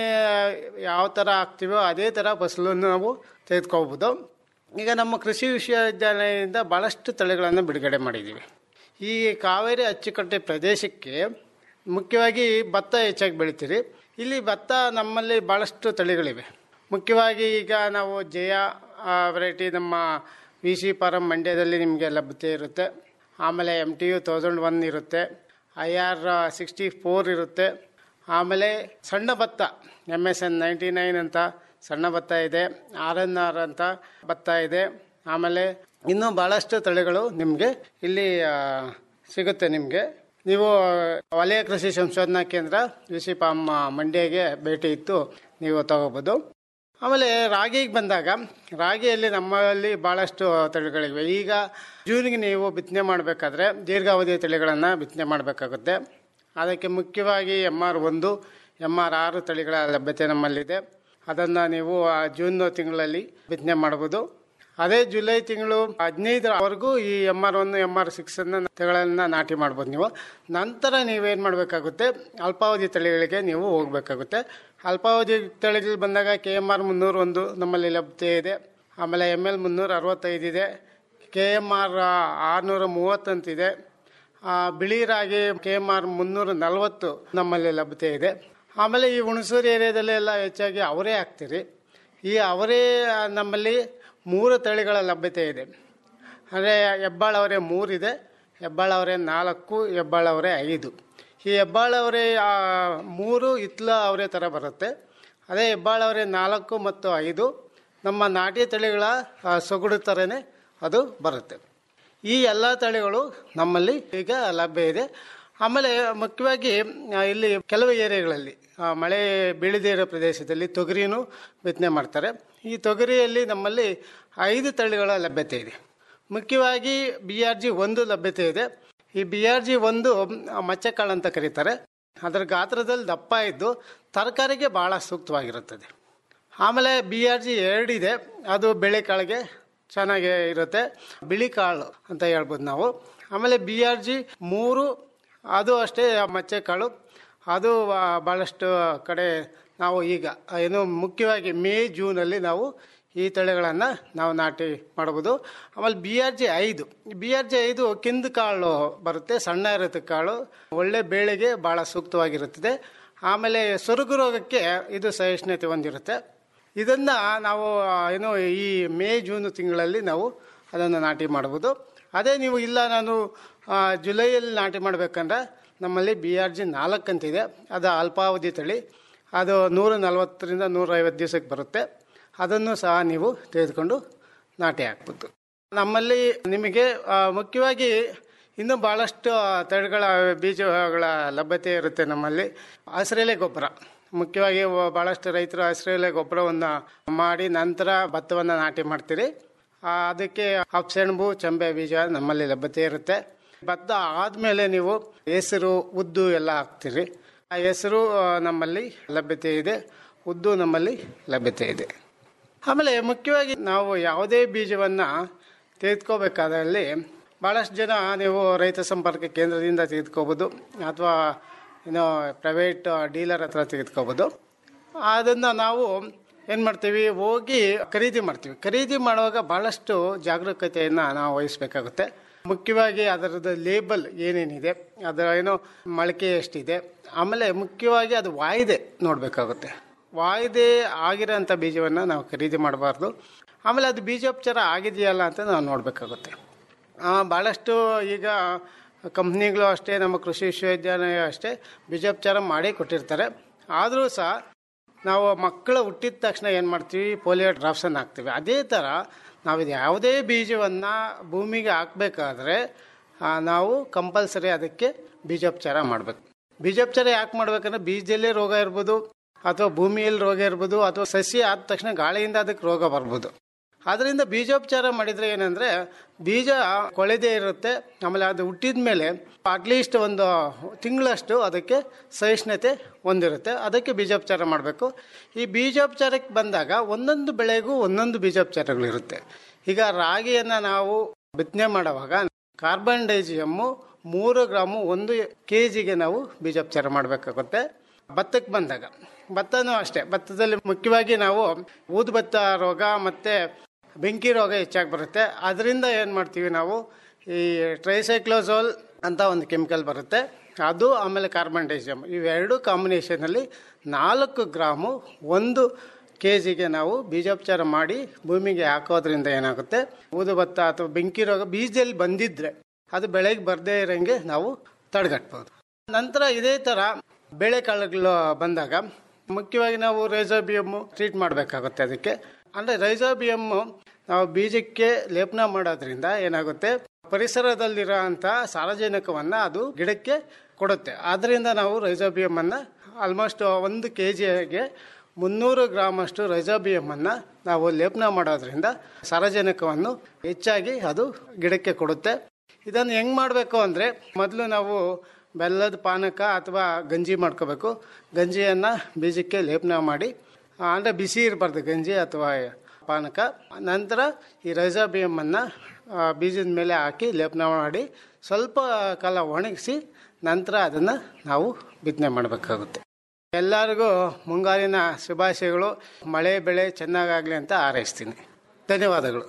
ಯಾವ ಥರ ಹಾಕ್ತೀವೋ ಅದೇ ಥರ ಫಸಲನ್ನು ನಾವು ತೆಗೆದುಕೋಬೋದು ಈಗ ನಮ್ಮ ಕೃಷಿ ವಿಶ್ವವಿದ್ಯಾಲಯದಿಂದ ಭಾಳಷ್ಟು ತಳಿಗಳನ್ನು ಬಿಡುಗಡೆ ಮಾಡಿದ್ದೀವಿ ಈ ಕಾವೇರಿ ಅಚ್ಚುಕಟ್ಟೆ ಪ್ರದೇಶಕ್ಕೆ ಮುಖ್ಯವಾಗಿ ಭತ್ತ ಹೆಚ್ಚಾಗಿ ಬೆಳಿತೀರಿ ಇಲ್ಲಿ ಭತ್ತ ನಮ್ಮಲ್ಲಿ ಭಾಳಷ್ಟು ತಳಿಗಳಿವೆ ಮುಖ್ಯವಾಗಿ ಈಗ ನಾವು ಜಯ ವೆರೈಟಿ ನಮ್ಮ ವಿ ಸಿ ಫಾರಂ ಮಂಡ್ಯದಲ್ಲಿ ನಿಮಗೆ ಲಭ್ಯತೆ ಇರುತ್ತೆ ಆಮೇಲೆ M T U thousand one ಇರುತ್ತೆ ಐ ಆರ್ ಸಿಕ್ಸ್ಟಿ ಫೋರ್ ಇರುತ್ತೆ ಆಮೇಲೆ ಸಣ್ಣ ಭತ್ತ M S N ninety nine ಅಂತ ಸಣ್ಣ ಭತ್ತ ಇದೆ ಆರ್ ಎನ್ ಆರ್ ಅಂತ ಭತ್ತ ಇದೆ ಆಮೇಲೆ ಇನ್ನೂ ಭಾಳಷ್ಟು ತಳಿಗಳು ನಿಮಗೆ ಇಲ್ಲಿ ಆ, ಸಿಗುತ್ತೆ ನಿಮಗೆ ನೀವು ವಲಯ ಕೃಷಿ ಸಂಶೋಧನಾ ಕೇಂದ್ರ ವಿ ಸಿ ಪಾಮ್ ಮಂಡ್ಯಗೆ ಭೇಟಿ ಇತ್ತು ನೀವು ತಗೋಬೋದು ಆಮೇಲೆ ರಾಗಿಗೆ ಬಂದಾಗ ರಾಗಿಯಲ್ಲಿ ನಮ್ಮಲ್ಲಿ ಭಾಳಷ್ಟು ತಳಿಗಳಿವೆ ಈಗ ಜೂನ್ಗೆ ನೀವು ಬಿತ್ತನೆ ಮಾಡಬೇಕಾದ್ರೆ ದೀರ್ಘಾವಧಿ ತಳಿಗಳನ್ನು ಬಿತ್ತನೆ ಮಾಡಬೇಕಾಗುತ್ತೆ ಅದಕ್ಕೆ ಮುಖ್ಯವಾಗಿ ಎಮ್ ಆರ್ ಒಂದು ಎಮ್ ಆರ್ ಆರು ತಳಿಗಳ ಲಭ್ಯತೆ ನಮ್ಮಲ್ಲಿದೆ ಅದನ್ನು ನೀವು ಆ ಜೂನ್ ತಿಂಗಳಲ್ಲಿ ಬಿತ್ತನೆ ಮಾಡ್ಬೋದು ಅದೇ ಜುಲೈ ತಿಂಗಳು ಹದಿನೈದರವರೆಗೂ ಈ M R one M R six ಅನ್ನ ತಳಿಗಳನ್ನ ನಾಟಿ ಮಾಡ್ಬೋದು ನೀವು ನಂತರ ನೀವೇನು ಮಾಡಬೇಕಾಗುತ್ತೆ ಅಲ್ಪಾವಧಿ ತಳಿಗಳಿಗೆ ನೀವು ಹೋಗಬೇಕಾಗುತ್ತೆ ಅಲ್ಪಾವಧಿ ತಳಿಗಳು ಬಂದಾಗ ಕೆ ಎಮ್ ಆರ್ ಮುನ್ನೂರು ಒಂದು ನಮ್ಮಲ್ಲಿ ಲಭ್ಯತೆ ಇದೆ ಆಮೇಲೆ ಎಮ್ ಎಲ್ ಮುನ್ನೂರ ಅರವತ್ತೈದು ಇದೆ ಕೆ ಎಮ್ ಆರ್ ಆರುನೂರ ಮೂವತ್ತಂತಿದೆ ಆ, ಬಿಳಿ ರಾಗಿ ಕೆ ಎಮ್ ಆರ್ ಮುನ್ನೂರ ನಲವತ್ತು ನಮ್ಮಲ್ಲಿ ಲಭ್ಯತೆ ಇದೆ ಆಮೇಲೆ ಈ ಹುಣಸೂರು ಏರಿಯಾದಲ್ಲಿ ಎಲ್ಲ ಹೆಚ್ಚಾಗಿ ಅವರೇ ಹಾಕ್ತೀರಿ ಈ ಅವರೇ ಆ, ನಮ್ಮಲ್ಲಿ ಮೂರು ತಳಿಗಳ ಲಭ್ಯತೆ ಇದೆ ಅಂದರೆ ಹೆಬ್ಬಾಳವರೆ ಮೂರಿದೆ ಹೆಬ್ಬಾಳವರೆ ನಾಲ್ಕು ಹೆಬ್ಬಾಳವರೆ ಐದು ಈ ಹೆಬ್ಬಾಳವರೆ ಆ, ಮೂರು ಇತ್ಲ ಅವರೆ ಥರ ಬರುತ್ತೆ ಅದೇ ಹೆಬ್ಬಾಳವರೆ ನಾಲ್ಕು ಮತ್ತು ಐದು ನಮ್ಮ ನಾಟಿ ತಳಿಗಳ ಆ, ಸೊಗಡು ಥರನೇ ಅದು ಬರುತ್ತೆ ಈ ಎಲ್ಲ ತಳಿಗಳು ನಮ್ಮಲ್ಲಿ ಈಗ ಲಭ್ಯ ಇದೆ ಆಮೇಲೆ ಮುಖ್ಯವಾಗಿ ಆ, ಇಲ್ಲಿ ಕೆಲವು ಏರಿಯಾಗಳಲ್ಲಿ ಆ, ಮಳೆ ಬೀಳದೇ ಇರೋ ಪ್ರದೇಶದಲ್ಲಿ ತೊಗರಿನೂ ಬಿತ್ತನೆ ಮಾಡ್ತಾರೆ ಈ ತೊಗರಿಯಲ್ಲಿ ನಮ್ಮಲ್ಲಿ ಐದು ತಳಿಗಳ ಲಭ್ಯತೆ ಇದೆ ಮುಖ್ಯವಾಗಿ ಬಿ ಆರ್ ಜಿ ಒಂದು ಲಭ್ಯತೆ ಇದೆ ಈ ಬಿ ಆರ್ ಜಿ ಒಂದು ಆ, ಮಚ್ಚೆಕಾಳು ಅಂತ ಕರೀತಾರೆ ಅದರ ಗಾತ್ರದಲ್ಲಿ ದಪ್ಪ ಇದ್ದು ತರಕಾರಿಗೆ ಭಾಳ ಸೂಕ್ತವಾಗಿರುತ್ತದೆ ಆಮೇಲೆ ಬಿ ಆರ್ ಜಿ ಎರಡಿದೆ ಅದು ಬೇಳೆಕಾಳಿಗೆ ಚೆನ್ನಾಗಿ ಇರುತ್ತೆ ಬಿಳಿ ಕಾಳು ಅಂತ ಹೇಳ್ಬೋದು ನಾವು ಆಮೇಲೆ ಬಿ ಆರ್ ಜಿ ಮೂರು ಅದು ಅಷ್ಟೇ ಮಚ್ಚೆ ಕಾಳು ಅದು ಆ, ಭಾಳಷ್ಟು ಕಡೆ ನಾವು ಈಗ ಏನು ಮುಖ್ಯವಾಗಿ ಮೇ ಜೂನಲ್ಲಿ ನಾವು ಈ ತಳಿಗಳನ್ನು ನಾವು ನಾಟಿ ಮಾಡ್ಬೋದು ಆಮೇಲೆ ಬಿ ಆರ್ ಜಿ ಐದು ಬಿ ಆರ್ ಜಿ ಐದು ಕಿಂದು ಕಾಳು ಬರುತ್ತೆ ಸಣ್ಣ ಇರುತ್ತೆ ಕಾಳು ಒಳ್ಳೆ ಬೇಳೆಗೆ ಭಾಳ ಸೂಕ್ತವಾಗಿರುತ್ತದೆ ಆಮೇಲೆ ಸೊರಗು ರೋಗಕ್ಕೆ ಇದು ಸಹಿಷ್ಣುತೆ ಹೊಂದಿರುತ್ತೆ ಇದನ್ನು ನಾವು ಆ, ಏನು ಈ ಮೇ ಜೂನ್ ತಿಂಗಳಲ್ಲಿ ನಾವು ಅದನ್ನು ನಾಟಿ ಮಾಡ್ಬೋದು ಅದೇ ನೀವು ಇಲ್ಲ ನಾನು ಆ, ಜುಲೈಯಲ್ಲಿ ನಾಟಿ ಮಾಡಬೇಕಂದ್ರೆ ನಮ್ಮಲ್ಲಿ ಬಿ ಆರ್ ಜಿ ನಾಲ್ಕು ಅಂತಿದೆ ಅದು ಅಲ್ಪಾವಧಿ ತಳಿ ಅದು ನೂರ ನಲವತ್ತರಿಂದ ನೂರೈವತ್ತು ದಿವಸಕ್ಕೆ ಬರುತ್ತೆ ಅದನ್ನು ಸಹ ನೀವು ತೆಗೆದುಕೊಂಡು ನಾಟಿ ಹಾಕ್ಬೋದು ನಮ್ಮಲ್ಲಿ ನಿಮಗೆ ಆ, ಮುಖ್ಯವಾಗಿ ಇನ್ನೂ ಭಾಳಷ್ಟು ತಳಿಗಳ ಬೀಜಗಳ ಲಭ್ಯತೆ ಇರುತ್ತೆ ನಮ್ಮಲ್ಲಿ ಹಸಿರೆಲೆ ಗೊಬ್ಬರ ಮುಖ್ಯವಾಗಿ ವ- ಭಾಳಷ್ಟು ರೈತರು ಹಸಿರೆಲೆ ಗೊಬ್ಬರವನ್ನು ಮಾಡಿ ನಂತರ ಭತ್ತವನ್ನು ನಾಟಿ ಮಾಡ್ತೀರಿ ಆ, ಅದಕ್ಕೆ ಅಪ್ಸೆಣಬು ಚಂಬೆ ಬೀಜ ನಮ್ಮಲ್ಲಿ ಲಭ್ಯತೆ ಇರುತ್ತೆ ಭತ್ತ ಆದಮೇಲೆ ನೀವು ಹೆಸರು ಉದ್ದು ಎಲ್ಲ ಹಾಕ್ತೀರಿ ಆ ಹೆಸರು ಆ, ನಮ್ಮಲ್ಲಿ ಲಭ್ಯತೆ ಇದೆ ಉದ್ದು ನಮ್ಮಲ್ಲಿ ಲಭ್ಯತೆ ಇದೆ ಆಮೇಲೆ ಮುಖ್ಯವಾಗಿ ನಾವು ಯಾವುದೇ ಬೀಜವನ್ನು ತೆಗೆದುಕೋಬೇಕಾದಲ್ಲಿ ಭಾಳಷ್ಟು ಜನ ನೀವು ರೈತ ಸಂಪರ್ಕ ಕೇಂದ್ರದಿಂದ ತೆಗೆದುಕೋಬೋದು ಅಥವಾ ಏನೋ ಪ್ರೈವೇಟ್ ಡೀಲರ್ ಹತ್ರ ತೆಗೆದುಕೋಬೋದು ಅದನ್ನು ನಾವು ಏನು ಮಾಡ್ತೀವಿ ಹೋಗಿ ಖರೀದಿ ಮಾಡ್ತೀವಿ ಖರೀದಿ ಮಾಡುವಾಗ ಭಾಳಷ್ಟು ಜಾಗರೂಕತೆಯನ್ನು ನಾವು ವಹಿಸಬೇಕಾಗುತ್ತೆ ಮುಖ್ಯವಾಗಿ ಅದರದ್ದು ಲೇಬಲ್ ಏನೇನಿದೆ ಅದರ ಏನೋ ಮೊಳಕೆ ಎಷ್ಟಿದೆ ಆಮೇಲೆ ಮುಖ್ಯವಾಗಿ ಅದು ವಾಯ್ದೆ ನೋಡಬೇಕಾಗುತ್ತೆ ವಾಯ್ದೆ ಆಗಿರೋಂಥ ಬೀಜವನ್ನು ನಾವು ಖರೀದಿ ಮಾಡಬಾರ್ದು ಆಮೇಲೆ ಅದು ಬೀಜೋಪಚಾರ ಆಗಿದೆಯಲ್ಲ ಅಂತ ನಾವು ನೋಡಬೇಕಾಗುತ್ತೆ ಭಾಳಷ್ಟು ಈಗ ಕಂಪ್ನಿಗಳು ಅಷ್ಟೇ ನಮ್ಮ ಕೃಷಿ ವಿಶ್ವವಿದ್ಯಾಲಯ ಅಷ್ಟೇ ಬೀಜೋಪಚಾರ ಮಾಡಿ ಕೊಟ್ಟಿರ್ತಾರೆ ಆದರೂ ಸಹ ನಾವು ಮಕ್ಕಳು ಹುಟ್ಟಿದ ತಕ್ಷಣ ಏನು ಮಾಡ್ತೀವಿ ಪೋಲಿಯೋ ಡ್ರಾಪ್ಸನ್ನು ಹಾಕ್ತೀವಿ ಅದೇ ಥರ ನಾವು ಇದು ಯಾವುದೇ ಬೀಜವನ್ನು ಭೂಮಿಗೆ ಹಾಕಬೇಕಾದ್ರೆ ನಾವು ಕಂಪಲ್ಸರಿ ಅದಕ್ಕೆ ಬೀಜೋಪಚಾರ ಮಾಡಬೇಕು ಬೀಜೋಪಚಾರ ಯಾಕೆ ಮಾಡ್ಬೇಕಂದ್ರೆ ಬೀಜದಲ್ಲೇ ರೋಗ ಇರ್ಬೋದು ಅಥವಾ ಭೂಮಿಯಲ್ಲಿ ರೋಗ ಇರ್ಬೋದು ಅಥವಾ ಸಸಿ ಆದ ತಕ್ಷಣ ಗಾಳಿಯಿಂದ ಅದಕ್ಕೆ ರೋಗ ಬರ್ಬೋದು ಅದರಿಂದ ಬೀಜೋಪಚಾರ ಮಾಡಿದರೆ ಏನಂದರೆ ಬೀಜ ಕೊಳೆದೇ ಇರುತ್ತೆ ಆಮೇಲೆ ಅದು ಹುಟ್ಟಿದ ಮೇಲೆ ಅಟ್ಲೀಸ್ಟ್ ಒಂದು ತಿಂಗಳಷ್ಟು ಅದಕ್ಕೆ ಸಹಿಷ್ಣುತೆ ಹೊಂದಿರುತ್ತೆ ಅದಕ್ಕೆ ಬೀಜೋಪಚಾರ ಮಾಡಬೇಕು ಈ ಬೀಜೋಪಚಾರಕ್ಕೆ ಬಂದಾಗ ಒಂದೊಂದು ಬೆಳೆಗೂ ಒಂದೊಂದು ಬೀಜೋಪಚಾರಗಳಿರುತ್ತೆ ಈಗ ರಾಗಿಯನ್ನು ನಾವು ಬಿತ್ತನೆ ಮಾಡುವಾಗ ಕಾರ್ಬನ್ ಡೈಜಿಯಮ್ಮು ಮೂರು ಗ್ರಾಮು ಒಂದು ಕೆ ಜಿಗೆ ನಾವು ಬೀಜೋಪಚಾರ ಮಾಡಬೇಕಾಗುತ್ತೆ ಭತ್ತಕ್ಕೆ ಬಂದಾಗ ಭತ್ತನೂ ಅಷ್ಟೇ ಭತ್ತದಲ್ಲಿ ಮುಖ್ಯವಾಗಿ ನಾವು ಊದು ಭತ್ತ ರೋಗ ಮತ್ತು ಬೆಂಕಿ ರೋಗ ಹೆಚ್ಚಾಗಿ ಬರುತ್ತೆ ಅದರಿಂದ ಏನು ಮಾಡ್ತೀವಿ ನಾವು ಈ ಟ್ರೈಸೈಕ್ಲೋಸೋಲ್ ಅಂತ ಒಂದು ಕೆಮಿಕಲ್ ಬರುತ್ತೆ ಅದು ಆಮೇಲೆ ಕಾರ್ಬನ್ ಡೈಸಿಯಮ್ ಇವೆರಡು ಕಾಂಬಿನೇಷನಲ್ಲಿ ನಾಲ್ಕು ಗ್ರಾಮು ಒಂದು ಕೆ ಜಿಗೆ ನಾವು ಬೀಜೋಪಚಾರ ಮಾಡಿ ಭೂಮಿಗೆ ಹಾಕೋದ್ರಿಂದ ಏನಾಗುತ್ತೆ ಊದು ಭತ್ತ ಅಥವಾ ಬೆಂಕಿ ರೋಗ ಬೀಜದಲ್ಲಿ ಬಂದಿದ್ರೆ ಅದು ಬೆಳೆಗೆ ಬರದೇ ಇರೋಂಗೆ ನಾವು ತಡೆಗಟ್ಬೋದು ನಂತರ ಇದೇ ಥರ ಬೇಳೆಕಾಳುಗಳು ಬಂದಾಗ ಮುಖ್ಯವಾಗಿ ನಾವು ರೈಸೋಬಿಯಮ್ಮು ಟ್ರೀಟ್ ಮಾಡಬೇಕಾಗುತ್ತೆ ಅದಕ್ಕೆ ಅಂದರೆ ರೈಸೋಬಿಯಮ್ಮು ನಾವು ಬೀಜಕ್ಕೆ ಲೇಪನ ಮಾಡೋದ್ರಿಂದ ಏನಾಗುತ್ತೆ ಪರಿಸರದಲ್ಲಿರೋ ಅಂಥ ಸಾರಜನಕವನ್ನು ಅದು ಗಿಡಕ್ಕೆ ಕೊಡುತ್ತೆ ಆದ್ದರಿಂದ ನಾವು ರೈಸೋಬಿಯಮ್ಮನ್ನು ಆಲ್ಮೋಸ್ಟ್ ಒಂದು ಕೆ ಜಿಗೆ ಮುನ್ನೂರು ಗ್ರಾಮಷ್ಟು ರೈಸೋಬಿಯಮ್ಮನ್ನು ನಾವು ಲೇಪನ ಮಾಡೋದ್ರಿಂದ ಸಾರಜನಕವನ್ನು ಹೆಚ್ಚಾಗಿ ಅದು ಗಿಡಕ್ಕೆ ಕೊಡುತ್ತೆ ಇದನ್ನು ಹೆಂಗೆ ಮಾಡಬೇಕು ಅಂದರೆ ಮೊದಲು ನಾವು ಬೆಲ್ಲದ ಪಾನಕ ಅಥವಾ ಗಂಜಿ ಮಾಡ್ಕೋಬೇಕು ಗಂಜಿಯನ್ನು ಬೀಜಕ್ಕೆ ಲೇಪನ ಮಾಡಿ ಅಂದರೆ ಬಿಸಿ ಇರಬಾರ್ದು ಗಂಜಿ ಅಥವಾ ಪಾನಕ ನಂತರ ಈ ರೈಸಾಬಿಯಮ್ಮನ್ನು ಬೀಜದ ಮೇಲೆ ಹಾಕಿ ಲೇಪನ ಮಾಡಿ ಸ್ವಲ್ಪ ಕಾಲ ಒಣಗಿಸಿ ನಂತರ ಅದನ್ನು ನಾವು ಬಿತ್ತನೆ ಮಾಡಬೇಕಾಗುತ್ತೆ ಎಲ್ಲರಿಗೂ ಮುಂಗಾರಿನ ಶುಭಾಶಯಗಳು ಮಳೆ ಬೆಳೆ ಚೆನ್ನಾಗಾಗಲಿ ಅಂತ ಹಾರೈಸ್ತೀನಿ ಧನ್ಯವಾದಗಳು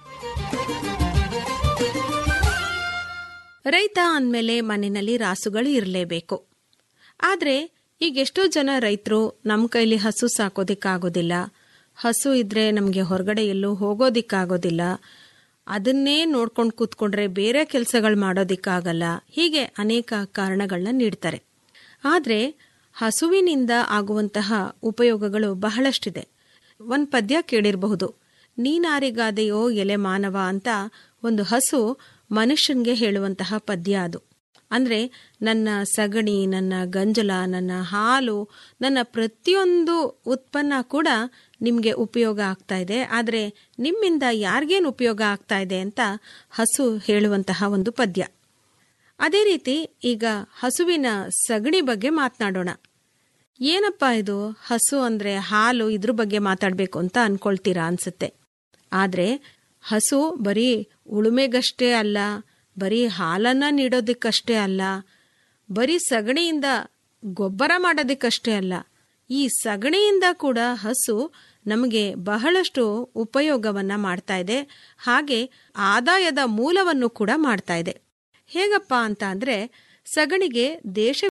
ರೈತ ಅಂದಮೇಲೆ ಮನೆಯಲ್ಲಿ ರಾಸುಗಳು ಇರಲೇಬೇಕು ಆದರೆ ಈಗ ಎಷ್ಟೋ ಜನ ರೈತರು ನಮ್ಮ ಕೈಲಿ ಹಸು ಸಾಕೋದಿಕ್ಕಾಗೋದಿಲ್ಲ ಹಸು ಇದ್ರೆ ನಮಗೆ ಹೊರಗಡೆ ಎಲ್ಲೂ ಹೋಗೋದಿಕ್ಕಾಗೋದಿಲ್ಲ ಅದನ್ನೇ ನೋಡ್ಕೊಂಡು ಕೂತ್ಕೊಂಡ್ರೆ ಬೇರೆ ಕೆಲಸಗಳು ಮಾಡೋದಿಕ್ಕಾಗಲ್ಲ ಹೀಗೆ ಅನೇಕ ಕಾರಣಗಳನ್ನ ನೀಡ್ತಾರೆ ಆದರೆ ಹಸುವಿನಿಂದ ಆಗುವಂತಹ ಉಪಯೋಗಗಳು ಬಹಳಷ್ಟಿದೆ ಒಂದು ಪದ್ಯ ಕೇಳಿರಬಹುದು ನೀನಾರಿಗಾದೆಯೋ ಎಲೆ ಮಾನವ ಅಂತ ಒಂದು ಹಸು ಮನುಷ್ಯನ್ಗೆ ಹೇಳುವಂತಹ ಪದ್ಯ ಅದು ಅಂದ್ರೆ ನನ್ನ ಸಗಣಿ ನನ್ನ ಗಂಜಲ ನನ್ನ ಹಾಲು ನನ್ನ ಪ್ರತಿಯೊಂದು ಉತ್ಪನ್ನ ಕೂಡ ನಿಮಗೆ ಉಪಯೋಗ ಆಗ್ತಾ ಇದೆ ಆದರೆ ನಿಮ್ಮಿಂದ ಯಾರಿಗೇನು ಉಪಯೋಗ ಆಗ್ತಾ ಇದೆ ಅಂತ ಹಸು ಹೇಳುವಂತಹ ಒಂದು ಪದ್ಯ ಅದೇ ರೀತಿ ಈಗ ಹಸುವಿನ ಸಗಣಿ ಬಗ್ಗೆ ಮಾತನಾಡೋಣ ಏನಪ್ಪಾ ಇದು ಹಸು ಅಂದ್ರೆ ಹಾಲು ಇದ್ರ ಬಗ್ಗೆ ಮಾತಾಡಬೇಕು ಅಂತ ಅನ್ಕೊಳ್ತೀರಾ ಅನ್ಸುತ್ತೆ ಆದ್ರೆ ಹಸು ಬರೀ ಉಳುಮೆಗಷ್ಟೇ ಅಲ್ಲ ಬರೀ ಹಾಲನ್ನ ನೀಡೋದಕ್ಕಷ್ಟೇ ಅಲ್ಲ ಬರೀ ಸಗಣಿಯಿಂದ ಗೊಬ್ಬರ ಮಾಡೋದಕ್ಕಷ್ಟೇ ಅಲ್ಲ ಈ ಸಗಣಿಯಿಂದ ಕೂಡ ಹಸು ನಮಗೆ ಬಹಳಷ್ಟು ಉಪಯೋಗವನ್ನ ಮಾಡ್ತಾ ಇದೆ ಹಾಗೆ ಆದಾಯದ ಮೂಲವನ್ನು ಕೂಡ ಮಾಡ್ತಾ ಇದೆ ಹೇಗಪ್ಪ ಅಂತ ಅಂದ್ರೆ ಸಗಣಿಗೆ ದೇಶ